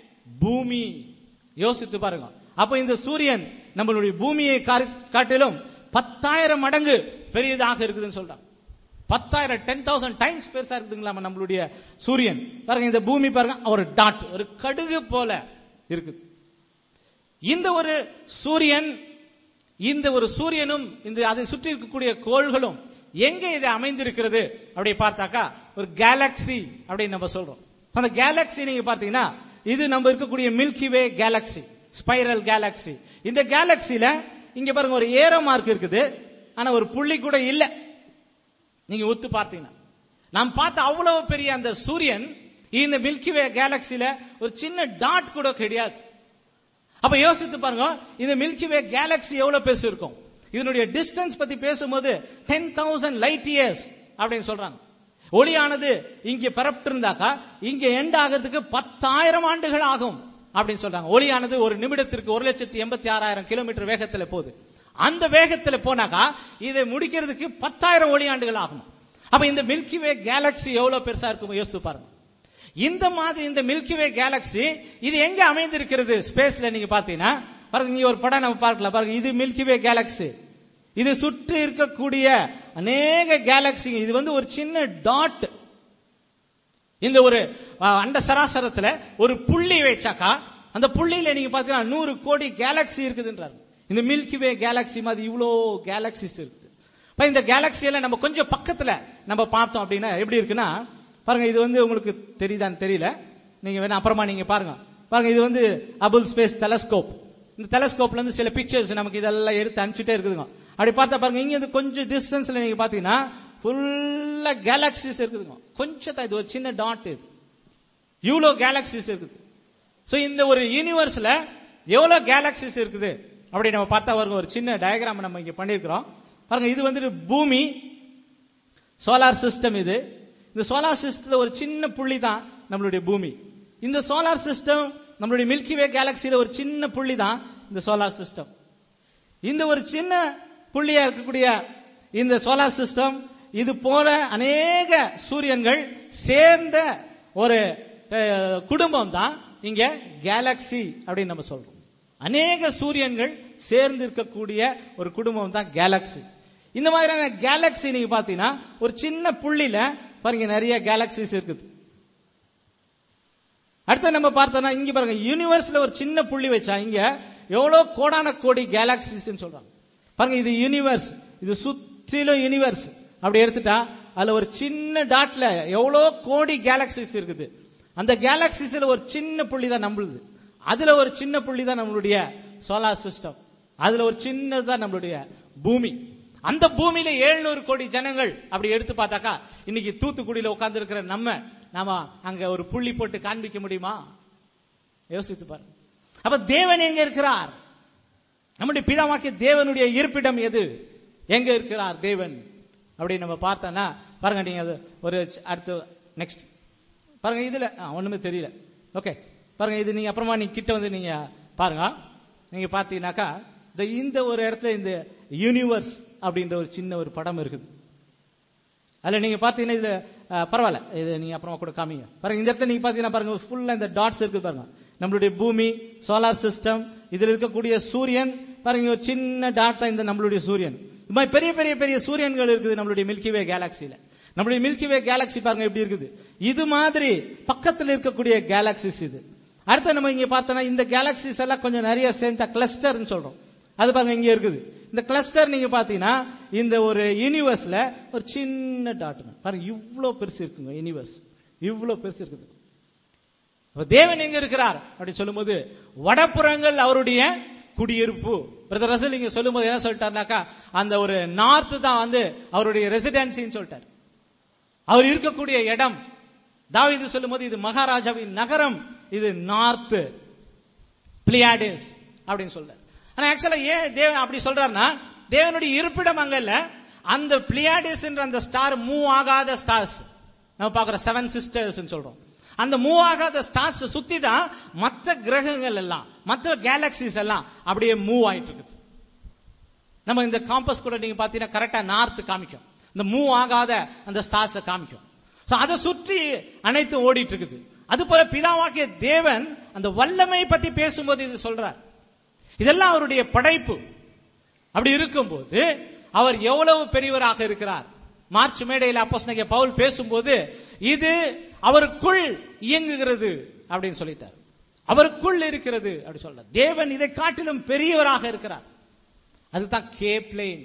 பூமி யோசித்து பாருங்க அப்ப இந்த சூரியன் நம்மளுடைய பூமியை கார்- காட்டிலும் பத்தாயிரம் மடங்கு பெரியதாக இருக்குதுன்னு சொல்றான் பத்தாயிரம் டென் தௌசண்ட் டைம்ஸ் பெருசா இருக்குதுங்களா நம்மளுடைய சூரியன் பாருங்க இந்த பூமி பாருங்க ஒரு டாட் ஒரு கடுகு போல இருக்குது இந்த ஒரு சூரியன் இந்த ஒரு சூரியனும் இந்த அதை சுற்றி இருக்கக்கூடிய கோள்களும் எங்க இது அமைந்திருக்கிறது அப்படி பார்த்தாக்கா ஒரு கேலக்சி அப்படின்னு நம்ம சொல்றோம் அந்த கேலக்சி நீங்க பார்த்தீங்கன்னா இது நம்ம இருக்கக்கூடிய Milky Way galaxy spiral galaxy இந்த கேலக்சில இங்க பாருங்க ஒரு ஏரோ மார்க் இருக்குது ஆனா ஒரு புள்ளி கூட இல்ல நீங்க ஒத்து பார்த்தீங்கன்னா நாம் பார்த்த அவ்வளவு பெரிய அந்த சூரியன் இந்த மில்கி வே கேலக்சில ஒரு சின்ன டாட் கூட கிடையாது அப்ப யோசித்து பாருங்க இந்த மில்கி வே கேலக்சி எவ்வளவு பெருசு இருக்கும் இதனுடைய டிஸ்டன்ஸ் பத்தி பேசும்போது டென் தௌசண்ட் லைட் இயர்ஸ் அப்படின்னு சொல்றாங்க ஒளியானது இங்க பரப்பிட்டு இருந்தாக்கா இங்க எண்ட் ஆகிறதுக்கு பத்தாயிரம் ஆண்டுகள் ஆகும் அப்படின்னு சொல்றாங்க ஒளியானது ஒரு நிமிடத்திற்கு ஒரு லட்சத்தி எண்பத்தி ஆறாயிரம் கிலோமீட்டர் வேகத்துல போகுது அந்த வேகத்துல போனாக்கா இதை முடிக்கிறதுக்கு பத்தாயிரம் ஒளியாண்டுகள் ஆகும் அப்ப இந்த மில்கி வே கேலக்சி எவ்வளவு பெருசா இருக்கும் யோசிச்சு பாருங்க இந்த மாதிரி இந்த மில்கி வே கேலக்சி இது எங்க அமைந்திருக்கிறது ஸ்பேஸ்ல நீங்க பாத்தீங்கன்னா பாருங்க இங்க ஒரு படம் நம்ம பார்க்கலாம் பாருங்க இது மில்கி வே கேலக்சி இது சுற்றி இருக்கக்கூடிய அநேக கேலக்சி இது வந்து ஒரு சின்ன டாட் இந்த ஒரு அஹ், அண்ட சராசரத்துல ஒரு புள்ளி வச்சாக்கா அந்த புள்ளியில நீங்க பாத்தீங்கன்னா நூறு கோடி கேலக்சி இருக்குதுன்றாரு இந்த மில்கி வே கேலக்சி மாதிரி இவ்வளோ கேலக்சிஸ் இருக்குது இப்ப இந்த கேலக்சியில நம்ம கொஞ்சம் பக்கத்துல நம்ம பார்த்தோம் அப்படின்னா எப்படி இருக்குன்னா பாருங்க இது வந்து உங்களுக்கு தெரியுதான்னு தெரியல நீங்க வேணா அப்புறமா நீங்க பாருங்க பாருங்க இது வந்து அபுல் ஸ்பேஸ் டெலஸ்கோப் இந்த டெலஸ்கோப்ல இருந்து சில பிக்சர்ஸ் நமக்கு இதெல்லாம் எடுத்து அனுப்பிச்சுட்டே இருக்குதுங்க அப்படி பார்த்தா பாருங்க இங்க இருந்து கொஞ்சம் டிஸ்டன்ஸ்ல நீங்க பாத்தீங்கன்னா ஃபுல்லா கேலக்சிஸ் இருக்குதுங்க கொஞ்சம் தான் இது ஒரு சின்ன டாட் இது இவ்வளோ கேலக்சிஸ் இருக்குது சோ இந்த ஒரு யூனிவர்ஸ்ல எவ்வளவு கேலக்சிஸ் இருக்குது அப்படி நம்ம பார்த்தா வருங்க ஒரு சின்ன டயக்ராம் நம்ம இங்க பண்ணிருக்கிறோம் பாருங்க இது வந்துட்டு பூமி சோலார் சிஸ்டம் இது இந்த சோலார் சிஸ்டத்துல ஒரு சின்ன புள்ளி தான் நம்மளுடைய பூமி இந்த சோலார் சிஸ்டம் நம்மளுடைய மில்கி வே கேலக்சியில ஒரு சின்ன புள்ளி தான் இந்த சோலார் சிஸ்டம் இந்த ஒரு சின்ன புள்ளியா இருக்கக்கூடிய இந்த சோலார் சிஸ்டம் இது போல அநேக சூரியன்கள் சேர்ந்த ஒரு அஹ், குடும்பம் தான் இங்க கேலக்சி அப்படின்னு நம்ம சொல்றோம் அநேக சூரியன்கள் சேர்ந்து இருக்கக்கூடிய ஒரு குடும்பம் தான் கேலக்சி இந்த மாதிரியான கேலக்சி நீங்க பாத்தீங்கன்னா ஒரு சின்ன புள்ளில பாருங்க நிறைய கேலக்சிஸ் இருக்குது அடுத்து நம்ம பார்த்தோம்னா இங்க பாருங்க யூனிவர்ஸ்ல ஒரு சின்ன புள்ளி வச்சா இங்க எவ்வளவு கோடான கோடி கேலக்சிஸ் சொல்றாங்க பாருங்க இது யூனிவர்ஸ் இது சுத்திலும் யூனிவர்ஸ் அப்படி எடுத்துட்டா அதுல ஒரு சின்ன டாட்ல எவ்வளவு கோடி கேலக்சிஸ் இருக்குது அந்த கேலக்சிஸ்ல ஒரு சின்ன புள்ளி தான் நம்மளுது அதுல ஒரு சின்ன புள்ளி தான் நம்மளுடைய சோலார் சிஸ்டம் அதுல ஒரு சின்னதுதான் நம்மளுடைய பூமி அந்த பூமியில 700 கோடி ஜனங்கள் அப்படி எடுத்து பார்த்தாக்கா இன்னைக்கு தூத்துக்குடியில உட்கார்ந்து இருக்கிற நம்ம நாம அங்க ஒரு புள்ளி போட்டு காண்பிக்க முடியுமா யோசித்து பாருங்க அப்ப தேவன் எங்க இருக்கிறார் நம்முடைய பிதாவாக்கிய தேவனுடைய இருப்பிடம் எது எங்க இருக்கிறார் தேவன் அப்படி நம்ம பார்த்தோம்னா பாருங்க நீங்க அது ஒரு அடுத்து நெக்ஸ்ட் பாருங்க இதுல ஆ, ஒண்ணுமே தெரியல ஓகே பாருங்க இது நீங்க அப்புறமா நீங்க கிட்ட வந்து நீங்க பாருங்க நீங்க பாத்தீங்கன்னாக்கா இந்த இந்த ஒரு இடத்துல இந்த யூனிவர்ஸ் அப்படின்ற ஒரு சின்ன ஒரு படம் இருக்குது அதுல நீங்க பாத்தீங்கன்னா இது அஹ், பரவாயில்ல இது நீங்க அப்புறமா கூட காமிங்க பாருங்க இந்த இடத்துல நீங்க பாத்தீங்கன்னா பாருங்க ஃபுல்லா இந்த டாட்ஸ் இருக்கு பாருங்க நம்மளுடைய பூமி சோலார் சிஸ்டம் இதுல இருக்கக்கூடிய சூரியன் பாருங்க ஒரு சின்ன டாட் தான் இந்த நம்மளுடைய சூரியன் இது மாதிரி பெரிய பெரிய பெரிய சூரியன்கள் இருக்குது நம்மளுடைய மில்கி வே கேலாக்சில நம்மளுடைய மில்கி வே கேலாக்சி பாருங்க எப்படி இருக்குது இது மாதிரி பக்கத்துல இருக்கக்கூடிய கேலாக்சிஸ் இது அடுத்து நம்ம இங்க பார்த்தோம்னா இந்த கேலாக்சிஸ் எல்லாம் கொஞ்சம் நிறைய சேர்ந்த கிளஸ்டர்னு சொல்றோம் அது பாருங்க இங்க இருக்குது இந்த கிளஸ்டர் நீங்க பாத்தீங்கன்னா இந்த ஒரு யூனிவர்ஸ்ல ஒரு சின்ன டாட்டுங்க பாருங்க இவ்ளோ பெருசு இருக்குங்க யூனிவர்ஸ் இவ்ளோ பெருசு இருக்குது அப்ப தேவன் எங்க இருக்கிறார் அப்படி சொல்லும்போது வடபுறங்கள் அவருடைய குடியிருப்பு பிரதர் ரசல் இங்க சொல்லும்போது என்ன சொல்லிட்டாருனாக்கா அந்த ஒரு நார்த் தான் வந்து அவருடைய ரெசிடென்சின்னு சொல்லிட்டார் அவர் இருக்கக்கூடிய இடம் தாவீது சொல்லும்போது இது மகாராஜாவின் நகரம் இது நார்த் பிளியாடிஸ் அப்படின்னு சொல்றாரு ஆனா ஆக்சுவலா ஏன் தேவன் அப்படி சொல்றாருன்னா தேவனுடைய இருப்பிடம் அங்க இல்ல அந்த பிளியாடிஸ் என்ற அந்த ஸ்டார் மூவ் ஆகாத ஸ்டார்ஸ் நம்ம பாக்குற செவன் சிஸ்டர்ஸ் சொல்றோம் அந்த மூவ் ஆகாத ஸ்டார்ஸ் சுத்தி தான் மற்ற கிரகங்கள் எல்லாம் மற்ற கேலக்சிஸ் எல்லாம் அப்படியே மூவ் ஆயிட்டு இருக்குது நம்ம இந்த காம்பஸ் கூட நீங்க பாத்தீங்கன்னா கரெக்டா நார்த் காமிக்கும் இந்த மூவ் ஆகாத அந்த ஸ்டார்ஸ் காமிக்கும் சோ அதை சுற்றி அனைத்தும் ஓடிட்டு இருக்குது அது போல பிதாவாகிய தேவன் அந்த வல்லமை பத்தி பேசும்போது இது சொல்றார் இதெல்லாம் அவருடைய படைப்பு அப்படி இருக்கும்போது அவர் எவ்வளவு பெரியவராக இருக்கிறார் மார்ச் மேடையில் அப்போஸ்தலனாகிய பவுல் பேசும்போது இது அவருக்குள் இயங்குகிறது அப்படின்னு சொல்லிட்டார் அவருக்குள் இருக்கிறது அப்படி சொல்றார் தேவன் இதை காட்டிலும் பெரியவராக இருக்கிறார் அதுதான் கே பிளேன்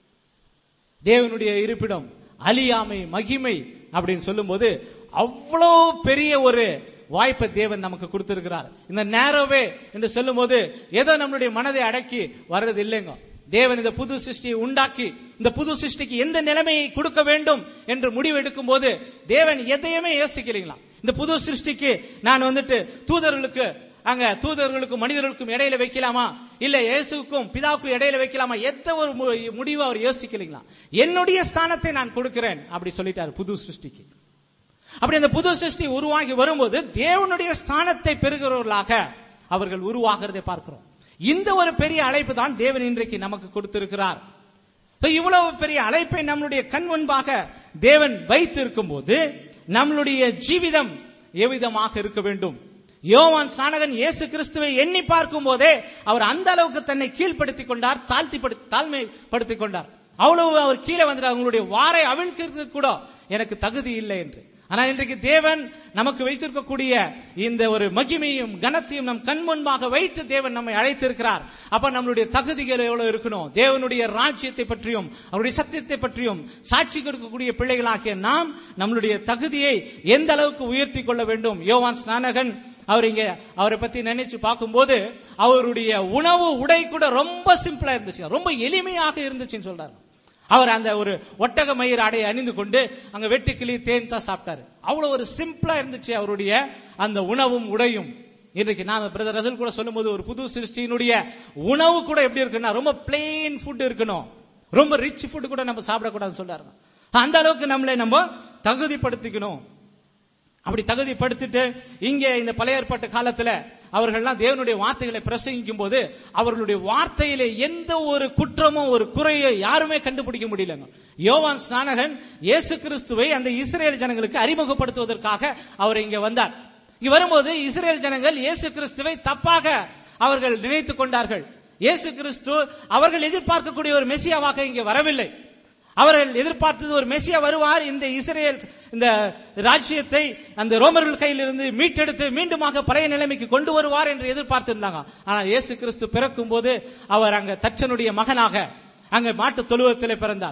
தேவனுடைய இருப்பிடம் அழியாமை மகிமை அப்படின்னு சொல்லும்போது அவ்வளோ பெரிய ஒரு வாய்ப்பை தேவன் நமக்கு கொடுத்திருக்கிறார் இந்த நேரோவே என்று சொல்லும்போது ஏதோ நம்மளுடைய மனதை அடக்கி வர்றது இல்லைங்க தேவன் இந்த புது சிருஷ்டியை உண்டாக்கி இந்த புது சிருஷ்டிக்கு எந்த நிலைமையை கொடுக்க வேண்டும் என்று முடிவு எடுக்கும் போது தேவன் எதையுமே யோசிக்கலீங்களா இந்த புது சிருஷ்டிக்கு நான் வந்துட்டு தூதர்களுக்கு அங்க தூதர்களுக்கும் மனிதர்களுக்கும் இடையில வைக்கலாமா இல்ல இயேசுக்கும் பிதாவுக்கும் இடையில வைக்கலாமா எந்த ஒரு மு- முடிவு அவர் யோசிக்கலீங்களா என்னுடைய ஸ்தானத்தை நான் கொடுக்கிறேன் அப்படி சொல்லிட்டாரு புது சிருஷ்டிக்கு அப்படி அந்த புது சிருஷ்டி உருவாகி வரும்போது தேவனுடைய ஸ்தானத்தை பெறுகிறவர்களாக அவர்கள் உருவாகிறதை பார்க்கிறோம் இந்த ஒரு பெரிய அழைப்பு தான் தேவன் இன்றைக்கு நமக்கு கொடுத்திருக்கிறார் So, இவ்வளவு பெரிய அழைப்பை நம்மளுடைய கண் முன்பாக தேவன் வைத்து இருக்கும்போது நம்மளுடைய ஜீவிதம் எவ்விதமாக இருக்க வேண்டும் யோவான் ஸ்நானகன் இயேசு கிறிஸ்துவை எண்ணி பார்க்கும் போதே அவர் அந்த அளவுக்கு தன்னை கீழ்ப்படுத்திக் கொண்டார் தாழ்த்தி தாழ்மைப்படுத்திக் கொண்டார் அவ்வளவு அவர் கீழே வந்துட்டார் அவங்களுடைய வாரை அவிழ்க்கிறது கூட எனக்கு தகுதி இல்லை என்று ஆனா இன்றைக்கு தேவன் நமக்கு வைத்திருக்கக்கூடிய இந்த ஒரு மகிமையும் கனத்தையும் நம் கண் முன்பாக வைத்து தேவன் நம்மை அழைத்திருக்கிறார் அப்ப நம்மளுடைய தகுதிகள் எவ்வளவு இருக்கணும் தேவனுடைய ராஜ்யத்தை பற்றியும் அவருடைய சத்தியத்தை பற்றியும் சாட்சி கொடுக்கக்கூடிய பிள்ளைகளாகிய நாம் நம்மளுடைய தகுதியை எந்த அளவுக்கு உயர்த்தி கொள்ள வேண்டும் யோவான் ஸ்நானகன் அவர் இங்க அவரை பத்தி நினைச்சு பார்க்கும்போது அவருடைய உணவு உடை கூட ரொம்ப சிம்பிளா இருந்துச்சு ரொம்ப எளிமையாக இருந்துச்சுன்னு சொல்றாரு அவர் அந்த ஒரு ஒட்டக மயிர் ஆடையை அணிந்து கொண்டு அங்க வெட்டுக்கிளி தேன் தான் சாப்பிட்டாரு அவ்வளவு ஒரு சிம்பிளா இருந்துச்சு அவருடைய அந்த உணவும் உடையும் இன்றைக்கு நாம பிரதர் ரசல் கூட சொல்லும்போது ஒரு புது சிருஷ்டியினுடைய உணவு கூட எப்படி இருக்குன்னா ரொம்ப பிளெயின் ஃபுட் இருக்கணும் ரொம்ப ரிச் ஃபுட் கூட நம்ம சாப்பிடக்கூடாதுன்னு சொல்றாரு அந்த அளவுக்கு நம்மளை நம்ம தகுதிப்படுத்திக்கணும் அப்படி தகுதிப்படுத்திட்டு இங்கே இந்த பழைய ஏற்பாட்டு காலத்துல அவர்கள்லாம் தேவனுடைய வார்த்தைகளை பிரசங்கிக்கும் போது அவர்களுடைய வார்த்தையிலே எந்த ஒரு குற்றமும் ஒரு குறையை யாருமே கண்டுபிடிக்க முடியலங்க யோவான் ஸ்நானகன் இயேசு கிறிஸ்துவை அந்த இஸ்ரேல் ஜனங்களுக்கு அறிமுகப்படுத்துவதற்காக அவர் இங்க வந்தார் இங்க வரும்போது இஸ்ரேல் ஜனங்கள் இயேசு கிறிஸ்துவை தப்பாக அவர்கள் நினைத்துக் கொண்டார்கள் இயேசு கிறிஸ்து அவர்கள் எதிர்பார்க்கக்கூடிய ஒரு மெசியாவாக இங்கே வரவில்லை அவர்கள் எதிர்பார்த்தது ஒரு மெசியா வருவார் இந்த இஸ்ரேல் இந்த ராஜ்யத்தை அந்த ரோமர்கள் கையிலிருந்து மீட்டெடுத்து மீண்டுமாக பழைய நிலைமைக்கு கொண்டு வருவார் என்று எதிர்பார்த்திருந்தாங்க ஆனால் இயேசு கிறிஸ்து பிறக்கும் போது அவர் அங்க தச்சனுடைய மகனாக அங்க மாட்டு தொழுவத்திலே பிறந்தார்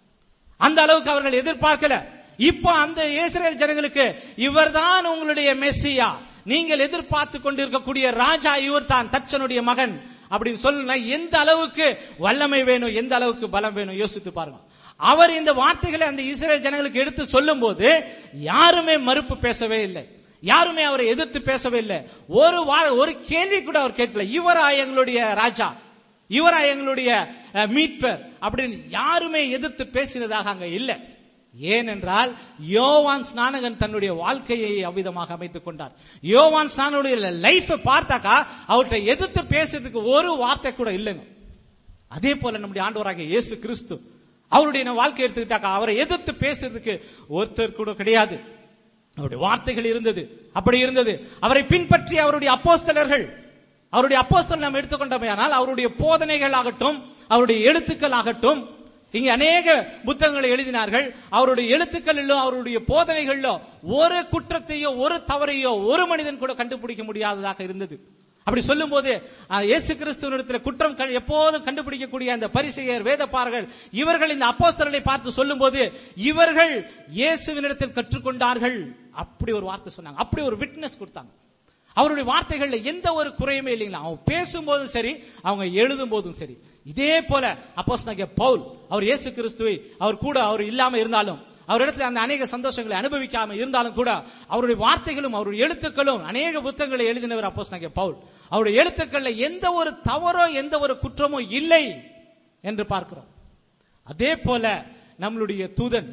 அந்த அளவுக்கு அவர்கள் எதிர்பார்க்கல இப்போ அந்த இஸ்ரேல் ஜனங்களுக்கு இவர்தான் உங்களுடைய மெஸ்ஸியா நீங்கள் எதிர்பார்த்து கொண்டிருக்கக்கூடிய ராஜா இவர் தான் தச்சனுடைய மகன் அப்படின்னு சொல்லுனா எந்த அளவுக்கு வல்லமை வேணும் எந்த அளவுக்கு பலம் வேணும் யோசித்து பாருங்க அவர் இந்த வார்த்தைகளை அந்த இஸ்ரேல் ஜனங்களுக்கு எடுத்து சொல்லும் போது யாருமே மறுப்பு பேசவே இல்லை யாருமே அவரை எதிர்த்து பேசவே இல்லை ஒரு வா- ஒரு கேள்வி கூட அவர் கேட்கல இவரா எங்களுடைய ராஜா இவரா எங்களுடைய அஹ், மீட்பர் அப்படின்னு யாருமே எதிர்த்து பேசினதாக அங்க இல்லை ஏனென்றால் யோவான் ஸ்நானகன் தன்னுடைய வாழ்க்கையை அவ்விதமாக அமைத்துக் கொண்டார் யோவான் ஸ்நானனுடைய லைஃபை பார்த்தாக்கா அவர்கிட்ட எதிர்த்து பேசுறதுக்கு ஒரு வார்த்தை கூட இல்லைங்க அதே போல நம்முடைய ஆண்டவராகிய இயேசு கிறிஸ்து அவருடைய நம்ம வாழ்க்கை எடுத்துக்கிட்டாக்கா அவரை எதிர்த்து பேசுறதுக்கு ஒருத்தர் கூட கிடையாது அவருடைய வார்த்தைகள் இருந்தது அப்படி இருந்தது அவரை பின்பற்றி அவருடைய அப்போஸ்தலர்கள் அவருடைய அப்போஸ்தலர் நாம் எடுத்துக்கொண்டமையானால் அவருடைய போதனைகள் ஆகட்டும் அவருடைய எழுத்துக்கள் ஆகட்டும் இங்கே அநேக புத்தகங்களை எழுதினார்கள் அவருடைய எழுத்துக்களிலோ அவருடைய போதனைகளிலோ ஒரு குற்றத்தையோ ஒரு தவறையோ ஒரு மனிதன் கூட கண்டுபிடிக்க முடியாததாக இருந்தது அப்படி சொல்லும்போது அஹ், இயேசு கிறிஸ்துவனிடத்தில் குற்றம் க- எப்போதும் கண்டுபிடிக்கக்கூடிய அந்த பரிசெயர் வேதப்பார்கள் இவர்கள் இந்த அப்போஸ்தலரை பார்த்து சொல்லும்போது இவர்கள் இயேசுவினிடத்தில் கற்றுக்கொண்டார்கள் அப்படி ஒரு வார்த்தை சொன்னாங்க அப்படி ஒரு விட்னஸ் கொடுத்தாங்க அவருடைய வார்த்தைகள்ல எந்த ஒரு குறையுமே இல்லைங்களா அவங்க பேசும்போதும் சரி அவங்க எழுதும் போதும் சரி இதே போல அப்போஸ் பவுல் அவர் இயேசு கிறிஸ்துவை அவர் கூட அவர் இல்லாம இருந்தாலும் அவரிடத்துல அந்த அநேக சந்தோஷங்களை அனுபவிக்காம இருந்தாலும் கூட அவருடைய வார்த்தைகளும் அவருடைய எழுத்துக்களும் அநேக புத்தகங்களை எழுதினவர் அப்போஸ் பவுல் அவருடைய எழுத்துக்கள்ல எந்த ஒரு தவறோ எந்த ஒரு குற்றமோ இல்லை என்று பார்க்கிறோம் அதே போல நம்மளுடைய தூதன்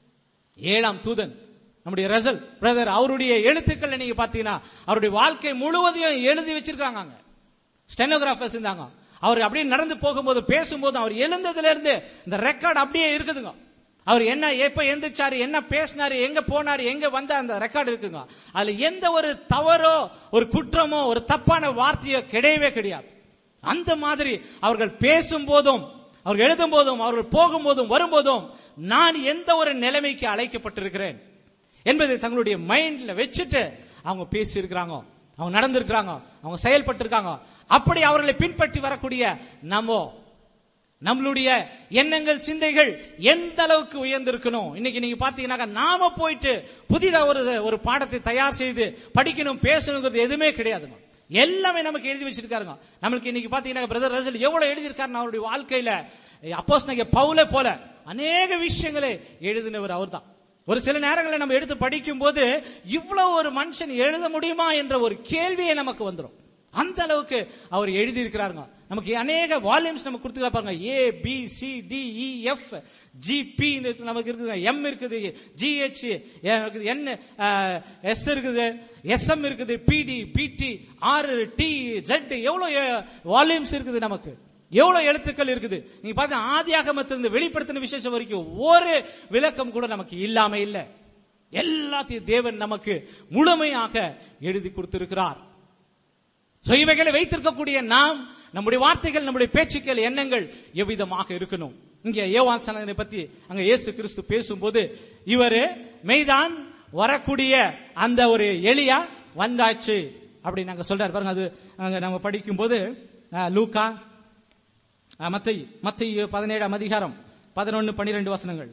ஏழாம் தூதன் நம்முடைய ரசல் பிரதர் அவருடைய எழுத்துக்கள் நீங்க பாத்தீங்கன்னா அவருடைய வாழ்க்கை முழுவதையும் எழுதி வச்சிருக்காங்க அங்க ஸ்டெனோகிராஃபர்ஸ் இருந்தாங்க அவர் அப்படியே நடந்து போகும்போது பேசும்போது அவர் எழுந்ததுல இருந்து இந்த ரெக்கார்ட் அப்படியே இருக்குதுங்க அவர் என்ன எப்ப எந்திரிச்சாரு என்ன பேசினாரு எங்க போனாரு எங்க வந்த அந்த ரெக்கார்டு இருக்குங்க அதுல எந்த ஒரு தவறோ ஒரு குற்றமோ ஒரு தப்பான வார்த்தையோ கிடையவே கிடையாது அந்த மாதிரி அவர்கள் பேசும் போதும் அவர்கள் எழுதும் போதும் அவர்கள் போகும்போதும் வரும்போதும் நான் எந்த ஒரு நிலைமைக்கு அழைக்கப்பட்டிருக்கிறேன் என்பதை தங்களுடைய மைண்ட்ல வச்சுட்டு அவங்க பேசி இருக்கிறாங்க அவங்க நடந்திருக்கிறாங்க அவங்க செயல்பட்டு இருக்காங்க அப்படி அவர்களை பின்பற்றி வரக்கூடிய நம்ம நம்மளுடைய எண்ணங்கள் சிந்தைகள் எந்த அளவுக்கு உயர்ந்திருக்கணும் இன்னைக்கு நீங்க பாத்தீங்கன்னா நாம போயிட்டு புதிதா ஒரு ஒரு பாடத்தை தயார் செய்து படிக்கணும் பேசணுங்கிறது எதுவுமே கிடையாதுங்க எல்லாமே நமக்கு எழுதி வச்சிருக்காருங்க நம்மளுக்கு இன்னைக்கு பாத்தீங்கன்னா பிரதர் ரசல் எவ்வளவு எழுதியிருக்காரு அவருடைய வாழ்க்கையில அப்போஸ் நீங்க பவுல போல அநேக விஷயங்களை எழுதினவர் அவர்தான் ஒரு சில நேரங்களில் நம்ம எடுத்து படிக்கும் போது இவ்வளவு ஒரு மனுஷன் எழுத முடியுமா என்ற ஒரு கேள்வியே நமக்கு வந்துடும் அந்த அளவுக்கு அவர் எழுதி இருக்கிறாருங்க நமக்கு அநேக வால்யூம்ஸ் நம்ம கொடுத்துருக்கா பாருங்க A B C D E F G P நமக்கு இருக்குது எம் இருக்குது ஜிஹெச் என் எஸ் இருக்குது எஸ்எம் இருக்குது P D P D R T Z எவ்வளவு வால்யூம்ஸ் இருக்குது நமக்கு எவ்வளவு எழுத்துக்கள் இருக்குது நீங்க பார்த்து ஆதியாகமத்திலிருந்து வெளிப்படுத்தின விசேஷம் வரைக்கும் ஒரு விளக்கம் கூட நமக்கு இல்லாம இல்ல எல்லாத்தையும் தேவன் நமக்கு முழுமையாக எழுதி கொடுத்திருக்கிறார் So, இவைகளை வைத்திருக்கக்கூடிய நாம் நம்முடைய வார்த்தைகள் நம்முடைய பேச்சுக்கள் எண்ணங்கள் எவ்விதமாக இருக்கணும் இங்க ஏவான் சனகனை பத்தி அங்க இயேசு கிறிஸ்து பேசும்போது இவரு மெய்தான் வரக்கூடிய அந்த ஒரு எலியா வந்தாச்சு அப்படி நாங்க சொல்றாரு பாருங்க அது அங்க நம்ம படிக்கும்போது அஹ், லூக்கா அஹ், மத்தை மத்தை பதினேழாம் அதிகாரம் பதினொன்னு பனிரெண்டு வசனங்கள்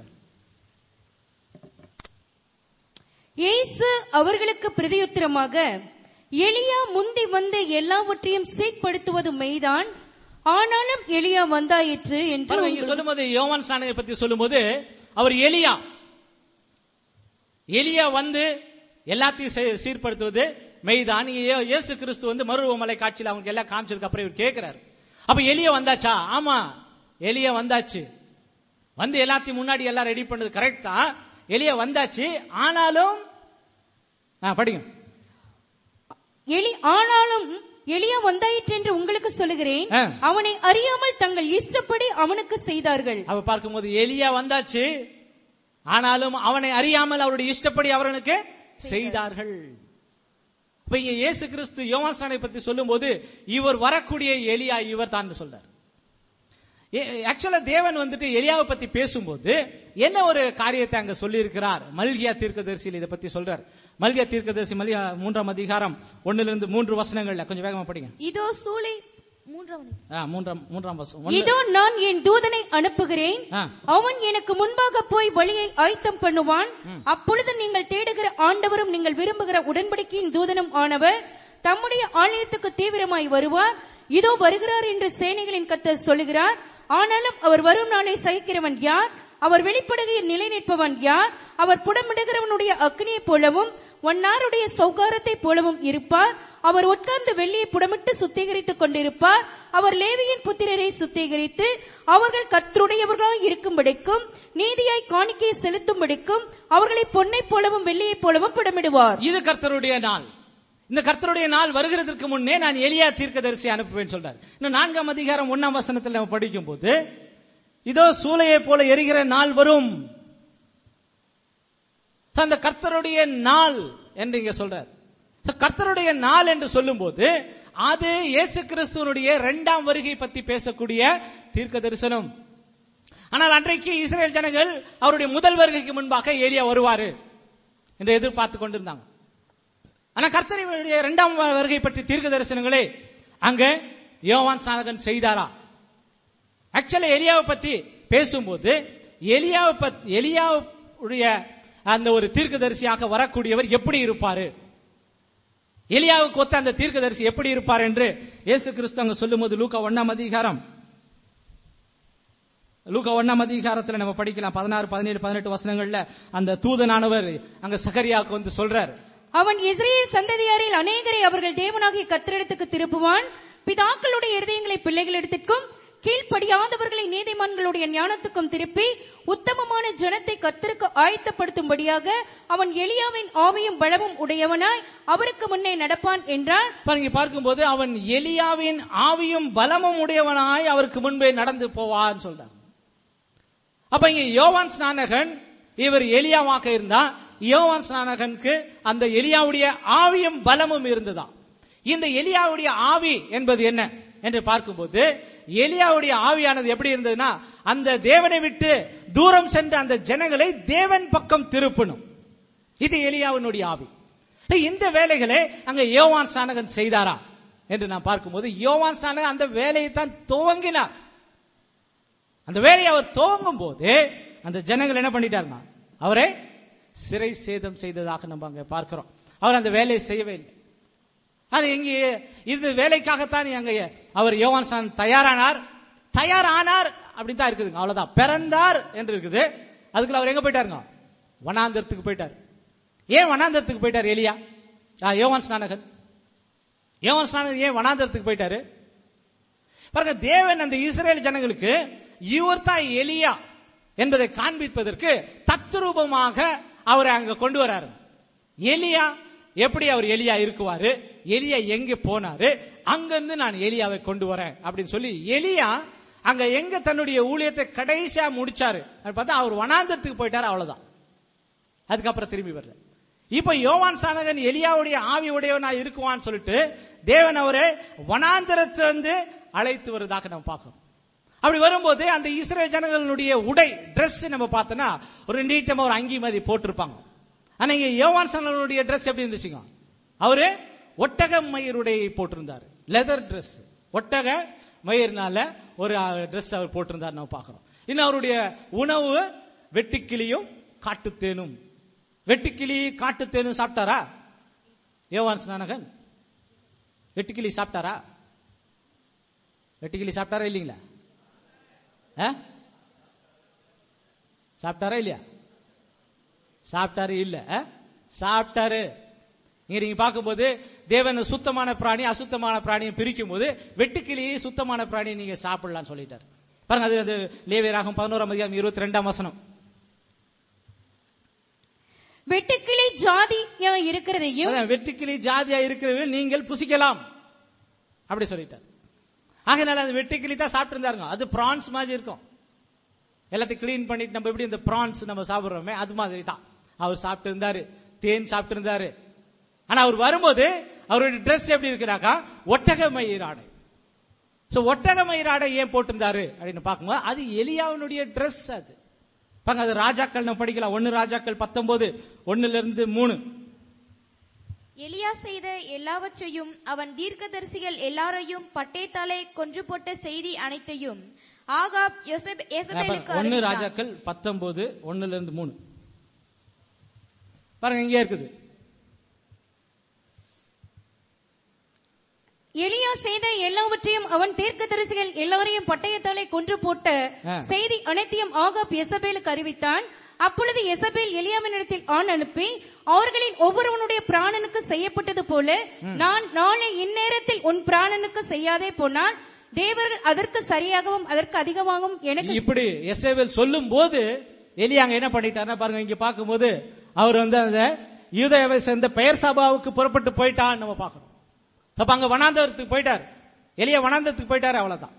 இயேசு அவர்களுக்கு பிரதியுத்தரமாக எலியா முந்தி வந்து எல்லாவற்றையும் சீர்படுத்துவது மெய்தான் ஆனாலும் எலியா வந்தாயிற்று என்று பாருங்க, இங்க உங்களுக்கு- சொல்லும்போது யோவான் ஸ்நானனை பத்தி சொல்லும்போது அவர் எலியா எலியா வந்து எல்லாத்தையும் சீ- சீர்படுத்துவது மெய்தான் இங்க இயே- இயேசு கிறிஸ்து வந்து மருவமலை காட்சியில் அவங்க எல்லாம் காமிச்சதுக்கு அப்புறம் இவர் கேட்கிறாரு அப்ப எலியா வந்தாச்சா ஆமா எலியா வந்தாச்சு வந்து எல்லாத்தையும் முன்னாடி எல்லாம் ரெடி பண்ணது கரெக்ட் தான் எலியா வந்தாச்சு ஆனாலும் ஆ, படிங்க எலி ஆனாலும் எலியா வந்தாயிற்று என்று உங்களுக்கு சொல்லுகிறேன் ஆ. அவனை அறியாமல் தங்கள் இஷ்டப்படி அவனுக்கு செய்தார்கள் அவ பார்க்கும்போது எலியா வந்தாச்சு ஆனாலும் அவனை அறியாமல் அவருடைய இஷ்டப்படி அவர்களுக்கு செய்தார்கள் இப்ப இங்க இயேசு கிறிஸ்து யோவான்சானை பத்தி சொல்லும்போது இவர் வரக்கூடிய எலியா இவர் தான் சொல்றார் ஆக்சுவலா தேவன் வந்துட்டு எலியாவை பத்தி பேசும்போது என்ன ஒரு காரியத்தை அங்க சொல்லி இருக்கிறார் மல்கியா தீர்க்கதரிசியில் இதை பத்தி சொல்றார் மல்கியா தீர்க்கதரிசி மல்கியா மூன்றாம் அதிகாரம் ஒண்ணுல இருந்து மூன்று வசனங்கள்ல கொஞ்சம் வேகமா படிங்க இதோ சூளை மூன்றாம் ஆ, மூன்றாம் மூன்றாம் வசனம் ஒண்ணு- இதோ நான் என் தூதனை அனுப்புகிறேன் ஆ. அவன் எனக்கு முன்பாக போய் வழியை ஆயத்தம் பண்ணுவான் அப்பொழுது நீங்கள் தேடுகிற ஆண்டவரும் நீங்கள் விரும்புகிற உடன்படிக்கையின் தூதனும் ஆனவர் தம்முடைய ஆலயத்துக்கு தீவிரமாய் வருவார் இதோ வருகிறார் என்று சேனைகளின் கர்த்தர் சொல்லுகிறார் ஆனாலும் அவர் வரும் நாளை சகிக்கிறவன் யார் அவர் வெளிப்படுகையில் நிலை நிற்பவன் யார் அவர் புடமிடுகிறவனுடைய அக்னியைப் போலவும் ஒன்னாருடைய சௌகாரத்தைப் போலவும் இருப்பார் அவர் உட்கார்ந்து வெள்ளியை புடமிட்டு சுத்திகரித்துக் கொண்டிருப்பார் அவர் லேவியின் புத்திரரை சுத்திகரித்து அவர்கள் கர்த்தருடையவர்களாய் இருக்கும்படிக்கும் நீதியாய் காணிக்கையை செலுத்தும்படிக்கும் அவர்களை பொன்னைப் போலவும் வெள்ளியைப் போலவும் புடமிடுவார் இது கர்த்தருடைய நாள் இந்த கர்த்தருடைய நாள் வருகிறதற்கு முன்னே நான் எலியா தீர்க்கதரிசி அனுப்புவேன் சொல்றார் இன்னும் நான்காம் அதிகாரம் ஒன்னாம் வசனத்தில் நம்ம படிக்கும் போது இதோ சூளையை போல எரிகிற நாள் வரும் அந்த கர்த்தருடைய நாள் என்று இங்க சொல்றார் So, கர்த்தருடைய நாள் என்று சொல்லும்போது அது இயேசு கிறிஸ்துவனுடைய இரண்டாம் வருகை பத்தி பேசக்கூடிய தீர்க்க தரிசனம் ஆனால் அன்றைக்கு இஸ்ரேல் ஜனங்கள் அவருடைய முதல் வருகைக்கு முன்பாக ஏலியா வருவாரு என்று எதிர்பார்த்து கொண்டிருந்தாங்க ஆனா கர்த்தருடைய இரண்டாம் வருகை பற்றி தீர்க்க தரிசனங்களே அங்க யோவான் சானகன் செய்தாரா ஆக்சுவலி எலியாவை பத்தி பேசும்போது எலியாவை பத்- எலியாவுடைய அந்த ஒரு தீர்க்கதரிசியாக வரக்கூடியவர் எப்படி இருப்பாரு எலியாவுக்கு ஒத்த அந்த தீர்க்கதரிசி எப்படி இருப்பார் என்று இயேசு கிறிஸ்து அங்க சொல்லும்போது லூக்கா ஒண்ணாம் அதிகாரம் லூக்கா ஒண்ணாம் அதிகாரத்துல நம்ம படிக்கலாம் பதினாறு பதினேழு பதினெட்டு வசனங்கள்ல அந்த தூதனானவர் அங்க சகரியாவுக்கு வந்து சொல்றார் அவன் இஸ்ரேல் சந்ததியாரில் அநேகரை அவர்கள் தேவனாகிய கத்திரிடத்துக்கு திருப்புவான் பிதாக்களுடைய இருதயங்களை பிள்ளைகளிடத்திற்கும் கீழ்ப்படியாதவர்களை நீதிமான்களுடைய ஞானத்துக்கும் திருப்பி உத்தமமான ஜனத்தை கர்த்தருக்கு ஆயத்தப்படுத்தும்படியாக அவன் எலியாவின் ஆவியும் பலமும் உடையவனாய் அவருக்கு முன்னே நடப்பான் என்றார் பாருங்க பார்க்கும்போது அவன் எலியாவின் ஆவியும் பலமும் உடையவனாய் அவருக்கு முன்பே நடந்து போவான்னு சொல்றான் அப்ப இங்க யோவான் ஸ்நானகன் இவர் எலியாவாக இருந்தா யோவான் ஸ்நானகனுக்கு அந்த எலியாவுடைய ஆவியும் பலமும் இருந்ததா இந்த எலியாவுடைய ஆவி என்பது என்ன என்று பார்க்கும்போது எலியாவுடைய ஆவியானது எப்படி இருந்ததுன்னா அந்த தேவனை விட்டு தூரம் சென்ற அந்த ஜனங்களை தேவன் பக்கம் திருப்பணும் இது எலியாவினுடைய ஆவி இந்த வேலைகளை அங்க யோவான் ஸ்நானகன் செய்தாரா என்று நான் பார்க்கும்போது யோவான் ஸ்நானகன் அந்த வேலையை தான் துவங்கினார் அந்த வேலையை அவர் துவங்கும் போது அந்த ஜனங்கள் என்ன பண்ணிட்டாருன்னா அவரை சிறை சேதம் செய்ததாக நம்ம அங்க பார்க்கிறோம் அவர் அந்த வேலையை செய்யவே இல்லை ஆனா இங்கே இது வேலைக்காகத்தான் அங்க அவர் யோவான் ஸ்நானன் தயாரானார் தயாரானார் அப்படின்னு தான் இருக்குதுங்க அவ்வளவுதான் பிறந்தார் என்று இருக்குது அதுக்குள்ள அவர் எங்க போயிட்டாருங்க வனாந்தரத்துக்கு போயிட்டார் ஏன் வனாந்தரத்துக்கு போயிட்டார் எலியா ஆ, யோவான் ஸ்நானகன் யோவான் ஸ்நானகன் ஏன் வனாந்தரத்துக்கு போயிட்டாரு பாருங்க தேவன் அந்த இஸ்ரேல் ஜனங்களுக்கு இவர் தான் எலியா என்பதை காண்பிப்பதற்கு தத்ரூபமாக அவரை அங்க கொண்டு வராரு எலியா எப்படி அவர் எலியா இருக்குவாரு எலியா எங்க போனாரு அங்கிருந்து நான் எலியாவை கொண்டு வரேன் அப்படின்னு சொல்லி எலியா அங்க எங்க தன்னுடைய ஊழியத்தை கடைசியா முடிச்சாரு அது பார்த்தா அவர் வனாந்தரத்துக்கு போயிட்டாரு அவ்வளவுதான் அதுக்கப்புறம் திரும்பி வரல இப்ப யோவான் சானகன் எலியாவுடைய ஆவி உடையவனா இருக்குவான்னு சொல்லிட்டு தேவன் அவரை வனாந்தரத்திலிருந்து அழைத்து வருவதாக நம்ம பார்க்கிறோம் அப்படி வரும்போது அந்த இஸ்ரேல் ஜனங்களுடைய உடை Dress நம்ம பார்த்தோம்னா ஒரு நீட்டமா ஒரு அங்கி மாதிரி போட்டிருப்பாங்க ஆனா இங்க யோவான் சானகனுடைய Dress எப்படி இருந்துச்சுங்க அவரு ஒட்டக மயிருடைய போட்டிருந்தாரு லெதர் Dress ஒட்டக மயிர்னால ஒரு Dress அவர் போட்டிருந்தார் நம்ம பார்க்கிறோம் இன்னும் அவருடைய உணவு வெட்டுக்கிளியும் காட்டுத்தேனும் வெட்டுக்கிளி காட்டுத்தேனும் சாப்பிட்டாரா யோவான் ஸ்நானகன் வெட்டுக்கிளி சாப்பிட்டாரா வெட்டுக்கிளி சாப்பிட்டாரா இல்லீங்களா ஆ? சாப்பிட்டாரா இல்லையா சாப்பிட்டாரு இல்ல ஆ? சாப்பிட்டாரு இங்க நீங்க பார்க்கும்போது தேவன் சுத்தமான பிராணி அசுத்தமான பிராணியை பிரிக்கும் போது வெட்டுக்கிளியை சுத்தமான பிராணியை நீங்க சாப்பிடலாம்னு சொல்லிட்டாரு பாருங்க அது அது லேவியராகும் பதினோராம் அதிகாரம் இருபத்தி ரெண்டாம் வசனம் வெட்டுக்கிளி ஜாதியா இருக்கிறதையும் அதான் வெட்டுக்கிளி ஜாதியா இருக்கிறவர்கள் நீங்கள் புசிக்கலாம் அப்படி சொல்லிட்டார் ஆகையினால அது வெட்டுக்கிளி தான் சாப்பிட்டு இருந்தாருங்க அது பிரான்ஸ் மாதிரி இருக்கும் எல்லாத்தையும் கிளீன் பண்ணிட்டு நம்ம எப்படி இந்த பிரான்ஸ் நம்ம சாப்பிடுறோமே அது மாதிரி தான் அவர் சாப்பிட்டு இருந்தாரு தேன் சாப்பிட்டு இருந்தாரு ஆனா அவர் வரும்போது அவருடைய Dress எப்படி இருக்குனாக்கா ஒட்டக மயிராடை சோ ஒட்டக மயிராடை ஏன் போட்டிருந்தாரு அப்படின்னு பார்க்கும்போது அது எலியாவினுடைய Dress அது பாருங்க அது ராஜாக்கள் நம்ம படிக்கலாம் ஒன்னு ராஜாக்கள் பத்தொன்பது ஒண்ணுல இருந்து மூணு எலியா செய்த எல்லாவற்றையும் அவன் தீர்க்கதரிசிகள் எல்லாரையும் பட்டயத்தாலே கொன்று போட்ட செய்தி அனைத்தையும் ஆகாப் யோசேப்- யேசபேலுக்கு ஒன்னு அறிவித்தான். ராஜாக்கள் பத்தொன்பது ஒண்ணுல இருந்து மூணு பாருங்க இங்கே இருக்குது எலியா செய்த எல்லாவற்றையும் அவன் தீர்க்கதரிசிகள் எல்லாரையும் பட்டயத்தாலே கொன்று போட்ட ஆ. செய்தி அனைத்தையும் ஆகாப் எசபேலுக்கு அறிவித்தான் அப்பொழுது எசபேல் எலியாவினிடத்தில் ஆண் அனுப்பி அவர்களின் ஒவ்வொருவனுடைய பிராணனுக்கு செய்யப்பட்டது போல நான் நாளை இந்நேரத்தில் உன் பிராணனுக்கு செய்யாதே போனால் தேவர்கள் அதற்கு சரியாகவும் அதற்கு அதிகமாகவும் எனக்கு இப்படி எஸ்ஏவேல் சொல்லும் போது எலி அங்க என்ன பண்ணிட்டாருன்னா பாருங்க இங்க பார்க்கும்போது அவர் வந்து அந்த யூதேவை சேர்ந்த பெயர் சபாவுக்கு புறப்பட்டு போயிட்டான்னு நம்ம பார்க்கிறோம் அப்ப அங்க வனாந்தரத்துக்கு போயிட்டார் எலியா வனாந்தரத்துக்கு போயிட்டாரு அவ்வளவுதான்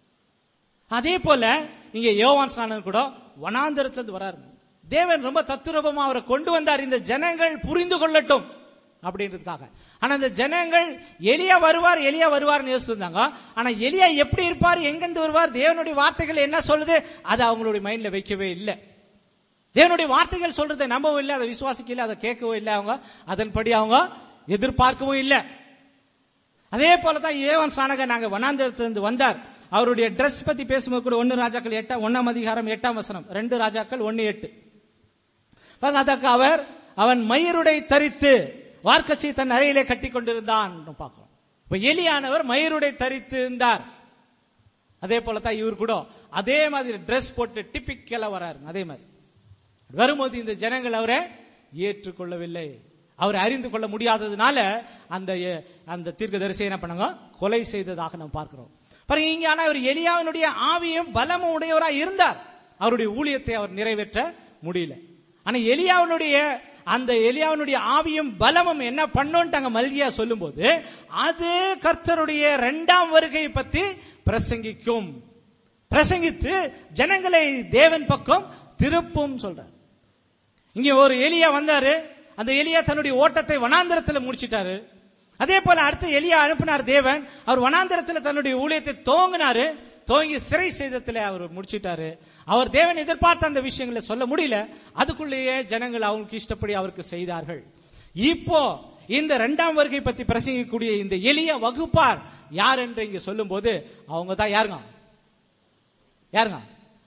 அதே போல இங்க யோவான் ஸ்நானன் கூட வனாந்தரத்துல வராரு தேவன் ரொம்ப தத்துரூபமா அவரை கொண்டு வந்தார் இந்த ஜனங்கள் புரிந்து கொள்ளட்டும் அப்படின்றதுக்காக ஆனா இந்த ஜனங்கள் எலியா வருவார் எலியா வருவார்னு யோசிச்சிருந்தாங்க ஆனா எலியா எப்படி இருப்பார் எங்கிருந்து வருவார் தேவனுடைய வார்த்தைகள் என்ன சொல்லுது அதை அவங்களுடைய மைண்ட்ல வைக்கவே இல்லை தேவனுடைய வார்த்தைகள் சொல்றதை நம்பவும் இல்லை அதை விசுவாசிக்கல அதை கேட்கவும் இல்லை அவங்க அதன்படி அவங்க எதிர்பார்க்கவும் இல்லை அதே போலதான் ஏவன் சாணக நாங்க வனாந்திரத்திலிருந்து வந்தார் அவருடைய Dress பத்தி பேசும்போது கூட ஒன்னு ராஜாக்கள் எட்டாம் ஒன்னாம் அதிகாரம் எட்டாம் வசனம் ரெண்டு ராஜாக்கள் ஒன்னு எட்டு பாருங்க, அதற்கு அவர் அவன் மயிருடை தரித்து வார்க்கச்சி தன் அறையிலே கட்டி கொண்டிருந்தான் பார்க்கிறோம் இப்ப எலியானவர் மயிருடை தரித்து இருந்தார் அதே போலதான் இவர் கூட அதே மாதிரி Dress போட்டு டிப்பிக்கலா வராரு அதே மாதிரி வரும்போது இந்த ஜனங்கள் அவரை ஏற்றுக்கொள்ளவில்லை அவரை அறிந்து கொள்ள முடியாததுனால அந்த அந்த தீர்க்கதரிசியை என்ன பண்ணாங்க கொலை செய்ததாக நாம் பார்க்கிறோம் பாருங்க இங்க ஆனா அவர் எலியாவினுடைய ஆவியும் பலமும் உடையவராக இருந்தார் அவருடைய ஊழியத்தை அவர் நிறைவேற்ற முடியல ஆனா எலியாவினுடைய அந்த எலியாவினுடைய ஆவியும் பலமும் என்ன பண்ணோன்ட்டாங்க மல்கியா சொல்லும்போது அது கர்த்தருடைய இரண்டாம் வருகை பத்தி பிரசங்கிக்கும் பிரசங்கித்து ஜனங்களை தேவன் பக்கம் திருப்பும் சொல்றார் இங்க ஒரு எலியா வந்தாரு அந்த எலியா தன்னுடைய ஓட்டத்தை வனாந்தரத்துல முடிச்சிட்டாரு அதே போல அடுத்து எலியா அனுப்பினார் தேவன் அவர் வனாந்தரத்துல தன்னுடைய ஊழியத்தை துவங்கினாரு துவங்கி சிறை சேதத்துல அவர் முடிச்சிட்டாரு அவர் தேவன் எதிர்பார்த்த அந்த விஷயங்களை சொல்ல முடியல அதுக்குள்ளேயே ஜனங்கள் அவங்களுக்கு இஷ்டப்படி அவருக்கு செய்தார்கள் இப்போ இந்த இரண்டாம் வருகை பத்தி பிரசங்கிக்கக்கூடிய இந்த எளிய வகுப்பார் யார் என்று இங்க சொல்லும் போது அவங்க தான் யாருங்க யாருங்க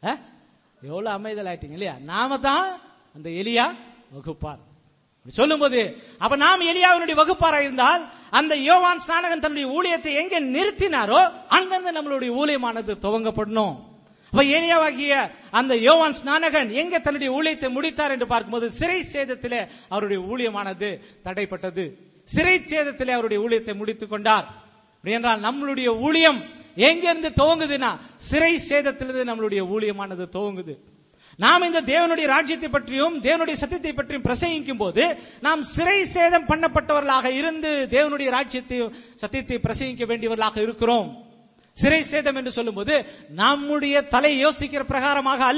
அஹ்? எவ்வளவு அமைதல் ஆயிட்டீங்க இல்லையா நாம தான் அந்த எலியா வகுப்பார் இப்படி சொல்லும்போது அப்ப நாம் எலியாவினுடைய வகுப்பாரா இருந்தால் அந்த யோவான் ஸ்நானகன் தன்னுடைய ஊழியத்தை எங்க நிறுத்தினாரோ அங்கிருந்து நம்மளுடைய ஊழியமானது துவங்கப்படணும் அப்ப ஏலியாவாகிய அந்த யோவான் ஸ்நானகன் எங்க தன்னுடைய ஊழியத்தை முடித்தார் என்று பார்க்கும்போது சிறை சேதத்திலே அவருடைய ஊழியமானது தடைப்பட்டது சிறை சேதத்திலே அவருடைய ஊழியத்தை முடித்துக் கொண்டார் அப்படி என்றால் நம்மளுடைய ஊழியம் எங்கிருந்து துவங்குதுன்னா சிறை சேதத்திலிருந்து நம்மளுடைய ஊழியமானது துவங்குது நாம் இந்த தேவனுடைய ராஜ்யத்தை பற்றியும் தேவனுடைய சத்தியத்தை பற்றியும் பிரசங்கிக்கும் போது நாம் சிறை சேதம் பண்ணப்பட்டவர்களாக இருந்து தேவனுடைய ராஜ்யத்தை சத்தியத்தை பிரசங்கிக்க வேண்டியவர்களாக இருக்கிறோம் சிறை சேதம் என்று சொல்லும்போது நம்முடைய தலை யோசிக்கிற பிரகாரமாக அல்ல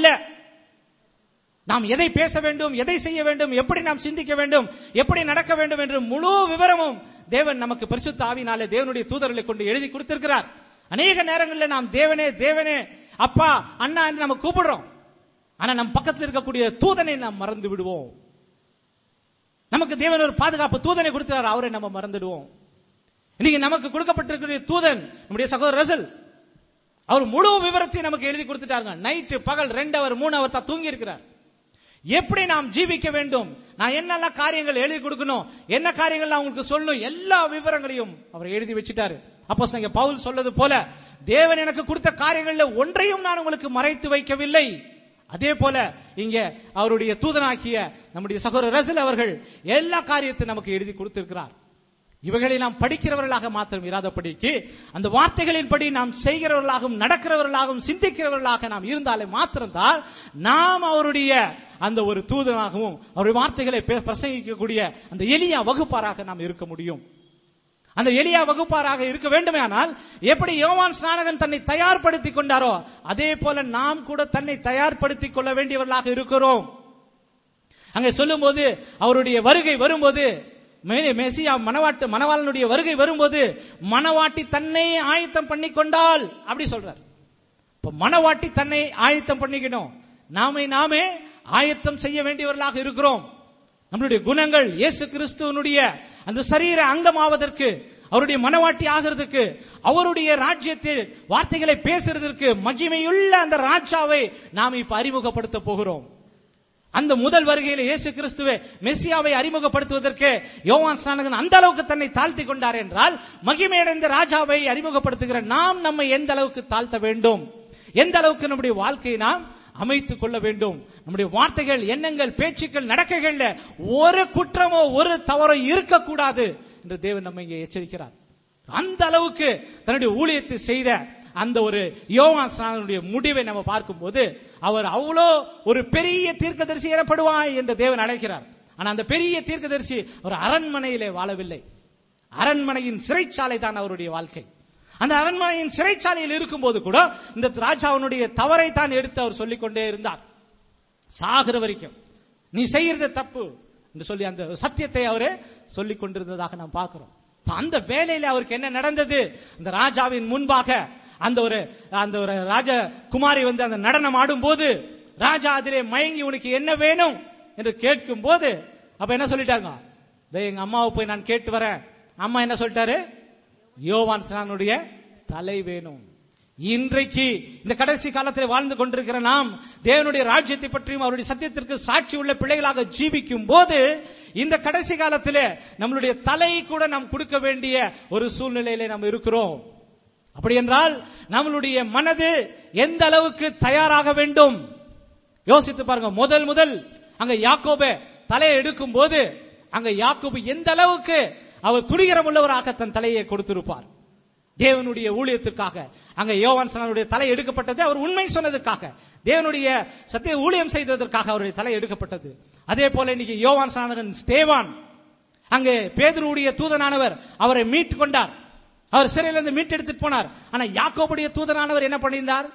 நாம் எதை பேச வேண்டும் எதை செய்ய வேண்டும் எப்படி நாம் சிந்திக்க வேண்டும் எப்படி நடக்க வேண்டும் என்று முழு விவரமும் தேவன் நமக்கு பரிசுத்த ஆவினாலே தேவனுடைய தூதர்களை கொண்டு எழுதி கொடுத்திருக்கிறார் அநேக நேரங்களில் நாம் தேவனே தேவனே அப்பா அண்ணா என்று நம்ம கூப்பிடுறோம் ஆனா நம் பக்கத்தில் இருக்கக்கூடிய தூதனை நாம் மறந்து விடுவோம் நமக்கு தேவன் ஒரு பாதுகாப்பு தூதனை கொடுத்தார் அவரை நம்ம மறந்துடுவோம் இன்னைக்கு நமக்கு கொடுக்கப்பட்டிருக்கிற தூதன் நம்முடைய சகோதரர் ரசல் அவர் முழு விவரத்தை நமக்கு எழுதி கொடுத்துட்டாருங்க நைட்டு பகல் ரெண்டு அவர் மூணு அவர் தான் தூங்கி இருக்கிறார் எப்படி நாம் ஜீவிக்க வேண்டும் நான் என்னெல்லாம் காரியங்கள் எழுதி கொடுக்கணும் என்ன காரியங்கள் நான் உங்களுக்கு சொல்லணும் எல்லா விவரங்களையும் அவர் எழுதி வச்சுட்டாரு அப்போ நீங்க பவுல் சொல்லது போல தேவன் எனக்கு கொடுத்த காரியங்கள்ல ஒன்றையும் நான் உங்களுக்கு மறைத்து வைக்கவில்லை அதே போல இங்க அவருடைய தூதனாக்கிய நம்முடைய சகோதரர் ரசல் அவர்கள் எல்லா காரியத்தையும் நமக்கு எழுதி கொடுத்திருக்கிறார் இவைகளை நாம் படிக்கிறவர்களாக மாத்திரம் இராதபடிக்கு அந்த வார்த்தைகளின்படி நாம் செய்கிறவர்களாகவும் நடக்கிறவர்களாகவும் சிந்திக்கிறவர்களாக நாம் இருந்தாலே மாத்திரம்தான் நாம் அவருடைய அந்த ஒரு தூதனாகவும் அவருடைய வார்த்தைகளை பே- பிரசங்கிக்கக்கூடிய அந்த எளிய வகுப்பாராக நாம் இருக்க முடியும் அந்த எளியா வகுப்பாராக இருக்க வேண்டுமேயானால் எப்படி யோவான் ஸ்நானகன் தன்னை தயார்படுத்திக் கொண்டாரோ அதே போல நாம் கூட தன்னை தயார்படுத்திக் கொள்ள வேண்டியவர்களாக இருக்கிறோம் அங்கே சொல்லும்போது அவருடைய வருகை வரும்போது மே- மெசியா மணவாட்டு மணவாளனுடைய வருகை வரும்போது மணவாட்டி தன்னை ஆயத்தம் பண்ணி கொண்டால் அப்படி சொல்றார் இப்ப மணவாட்டி தன்னை ஆயத்தம் பண்ணிக்கணும் நாமே நாமே ஆயத்தம் செய்ய வேண்டியவர்களாக இருக்கிறோம் நம்மளுடைய குணங்கள் இயேசு கிறிஸ்துவனுடைய அந்த சரீர அங்கமாவதற்கு அவருடைய மனவாட்டி ஆகிறதுக்கு அவருடைய ராஜ்யத்தில் வார்த்தைகளை பேசுறதற்கு மகிமையுள்ள அந்த ராஜாவை நாம் இப்ப அறிமுகப்படுத்த போகிறோம் அந்த முதல் வருகையில் இயேசு கிறிஸ்துவை மெஸ்ஸியாவை அறிமுகப்படுத்துவதற்கு யோவான் ஸ்நானகன் அந்த அளவுக்கு தன்னை தாழ்த்தி கொண்டார் என்றால் மகிமையடைந்த ராஜாவை அறிமுகப்படுத்துகிற நாம் நம்மை எந்த அளவுக்கு தாழ்த்த வேண்டும் எந்த அளவுக்கு நம்முடைய வாழ்க்கையை நாம் அமைத்துக் கொள்ள வேண்டும் நம்முடைய வார்த்தைகள் எண்ணங்கள் பேச்சுக்கள் நடக்கைகள்ல ஒரு குற்றமோ ஒரு தவறோ இருக்கக்கூடாது என்று தேவன் நம்மை இங்கே எச்சரிக்கிறார் அந்த அளவுக்கு தன்னுடைய ஊழியத்தை செய்த அந்த ஒரு யோவான் ஸ்நானனுடைய முடிவை நம்ம பார்க்கும்போது அவர் அவ்வளோ ஒரு பெரிய தீர்க்கதரிசி எனப்படுவாய் என்று தேவன் அழைக்கிறார் ஆனா அந்த பெரிய தீர்க்கதரிசி ஒரு அரண்மனையிலே வாழவில்லை அரண்மனையின் சிறைச்சாலை தான் அவருடைய வாழ்க்கை அந்த அரண்மனையின் சிறைச்சாலையில் இருக்கும்போது கூட இந்த ராஜாவினுடைய தவறை தான் எடுத்து அவர் சொல்லிக் கொண்டே இருந்தார் சாகிற வரைக்கும் நீ செய்யறது தப்பு என்று சொல்லி அந்த சத்தியத்தை அவரு சொல்லிக் கொண்டிருந்ததாக நாம் பார்க்கிறோம் அந்த வேலையில அவருக்கு என்ன நடந்தது அந்த ராஜாவின் முன்பாக அந்த ஒரு அந்த ஒரு ராஜ குமாரி வந்து அந்த நடனம் ஆடும்போது ராஜா அதிலே மயங்கி உனக்கு என்ன வேணும் என்று கேட்கும் போது அப்ப என்ன சொல்லிட்டாங்க "இதோ எங்க அம்மாவை போய் நான் கேட்டு வரேன் அம்மா என்ன சொல்லிட்டாரு யோவான் ஸ்நானுடைய தலை வேணும் இன்றைக்கு இந்த கடைசி காலத்தில் வாழ்ந்து கொண்டிருக்கிற நாம் தேவனுடைய ராஜ்யத்தை பற்றியும் அவருடைய சத்தியத்திற்கு சாட்சி உள்ள பிள்ளைகளாக ஜீவிக்கும் போது இந்த கடைசி காலத்திலே நம்மளுடைய தலை கூட நாம் கொடுக்க வேண்டிய ஒரு சூழ்நிலையிலே நாம் இருக்கிறோம் அப்படி என்றால் நம்மளுடைய மனது எந்த அளவுக்கு தயாராக வேண்டும் யோசித்து பாருங்க முதல் முதல் அங்க யாக்கோபே தலையை எடுக்கும் போது அங்க யாக்கோபு எந்த அளவுக்கு அவர் துணிகரம் உள்ளவராக தன் தலையை கொடுத்திருப்பார் தேவனுடைய ஊழியத்திற்காக அங்க யோவான் சனனுடைய தலை எடுக்கப்பட்டது அவர் உண்மை சொன்னதற்காக தேவனுடைய சத்திய ஊழியம் செய்ததற்காக அவருடைய தலை எடுக்கப்பட்டது அதே போல இன்னைக்கு யோவான் சானகன் ஸ்தேவான் அங்கே பேதுருடைய தூதனானவர் அவரை மீட்டு கொண்டார் அவர் சிறையிலிருந்து மீட்டெடுத்துட்டு போனார் ஆனா யாக்கோபுடைய தூதனானவர் என்ன பண்ணியிருந்தார்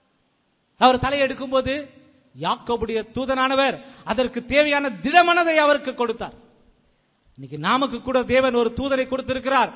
அவர் தலை எடுக்கும்போது யாக்கோபுடைய தூதனானவர் அதற்கு தேவையான திடமனதை அவருக்கு கொடுத்தார் இன்னைக்கு நமக்கு கூட தேவன் ஒரு தூதரை கொடுத்திருக்கிறார்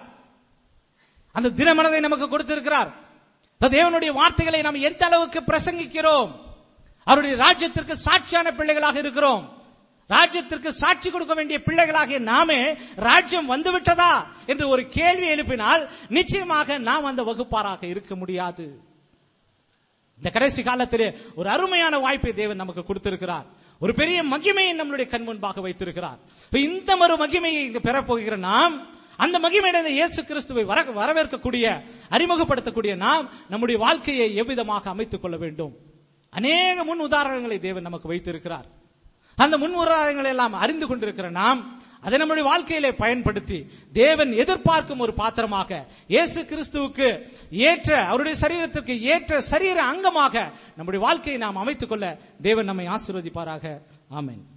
அந்த தினமனதை நமக்கு கொடுத்திருக்கிறார் அந்த தேவனுடைய வார்த்தைகளை நாம் எந்த அளவுக்கு பிரசங்கிக்கிறோம் அவருடைய ராஜ்யத்திற்கு சாட்சியான பிள்ளைகளாக இருக்கிறோம் ராஜ்யத்திற்கு சாட்சி கொடுக்க வேண்டிய பிள்ளைகளாகிய நாமே ராஜ்யம் வந்துவிட்டதா என்று ஒரு கேள்வி எழுப்பினால் நிச்சயமாக நாம் அந்த வகுப்பாராக இருக்க முடியாது இந்த கடைசி காலத்திலே ஒரு அருமையான வாய்ப்பை தேவன் நமக்கு கொடுத்திருக்கிறார் ஒரு பெரிய மகிமையை நம்மளுடைய கண் முன்பாக வைத்திருக்கிறார் இப்ப இந்த ஒரு மகிமையை இங்கு பெறப்போகிற நாம் அந்த மகிமையடைந்த இயேசு கிறிஸ்துவை வர- வரவேற்கக்கூடிய அறிமுகப்படுத்தக்கூடிய நாம் நம்முடைய வாழ்க்கையை எவ்விதமாக அமைத்துக் கொள்ள வேண்டும் அநேக முன் உதாரணங்களை தேவன் நமக்கு வைத்திருக்கிறார் அந்த முன் உதாரணங்களை எல்லாம் அறிந்து கொண்டிருக்கிற நாம் அதை நம்முடைய வாழ்க்கையிலே பயன்படுத்தி தேவன் எதிர்பார்க்கும் ஒரு பாத்திரமாக இயேசு கிறிஸ்துவுக்கு ஏற்ற அவருடைய சரீரத்திற்கு ஏற்ற சரீர அங்கமாக நம்முடைய வாழ்க்கையை நாம் அமைத்துக் கொள்ள தேவன் நம்மை ஆசீர்வதிப்பாராக ஆமென்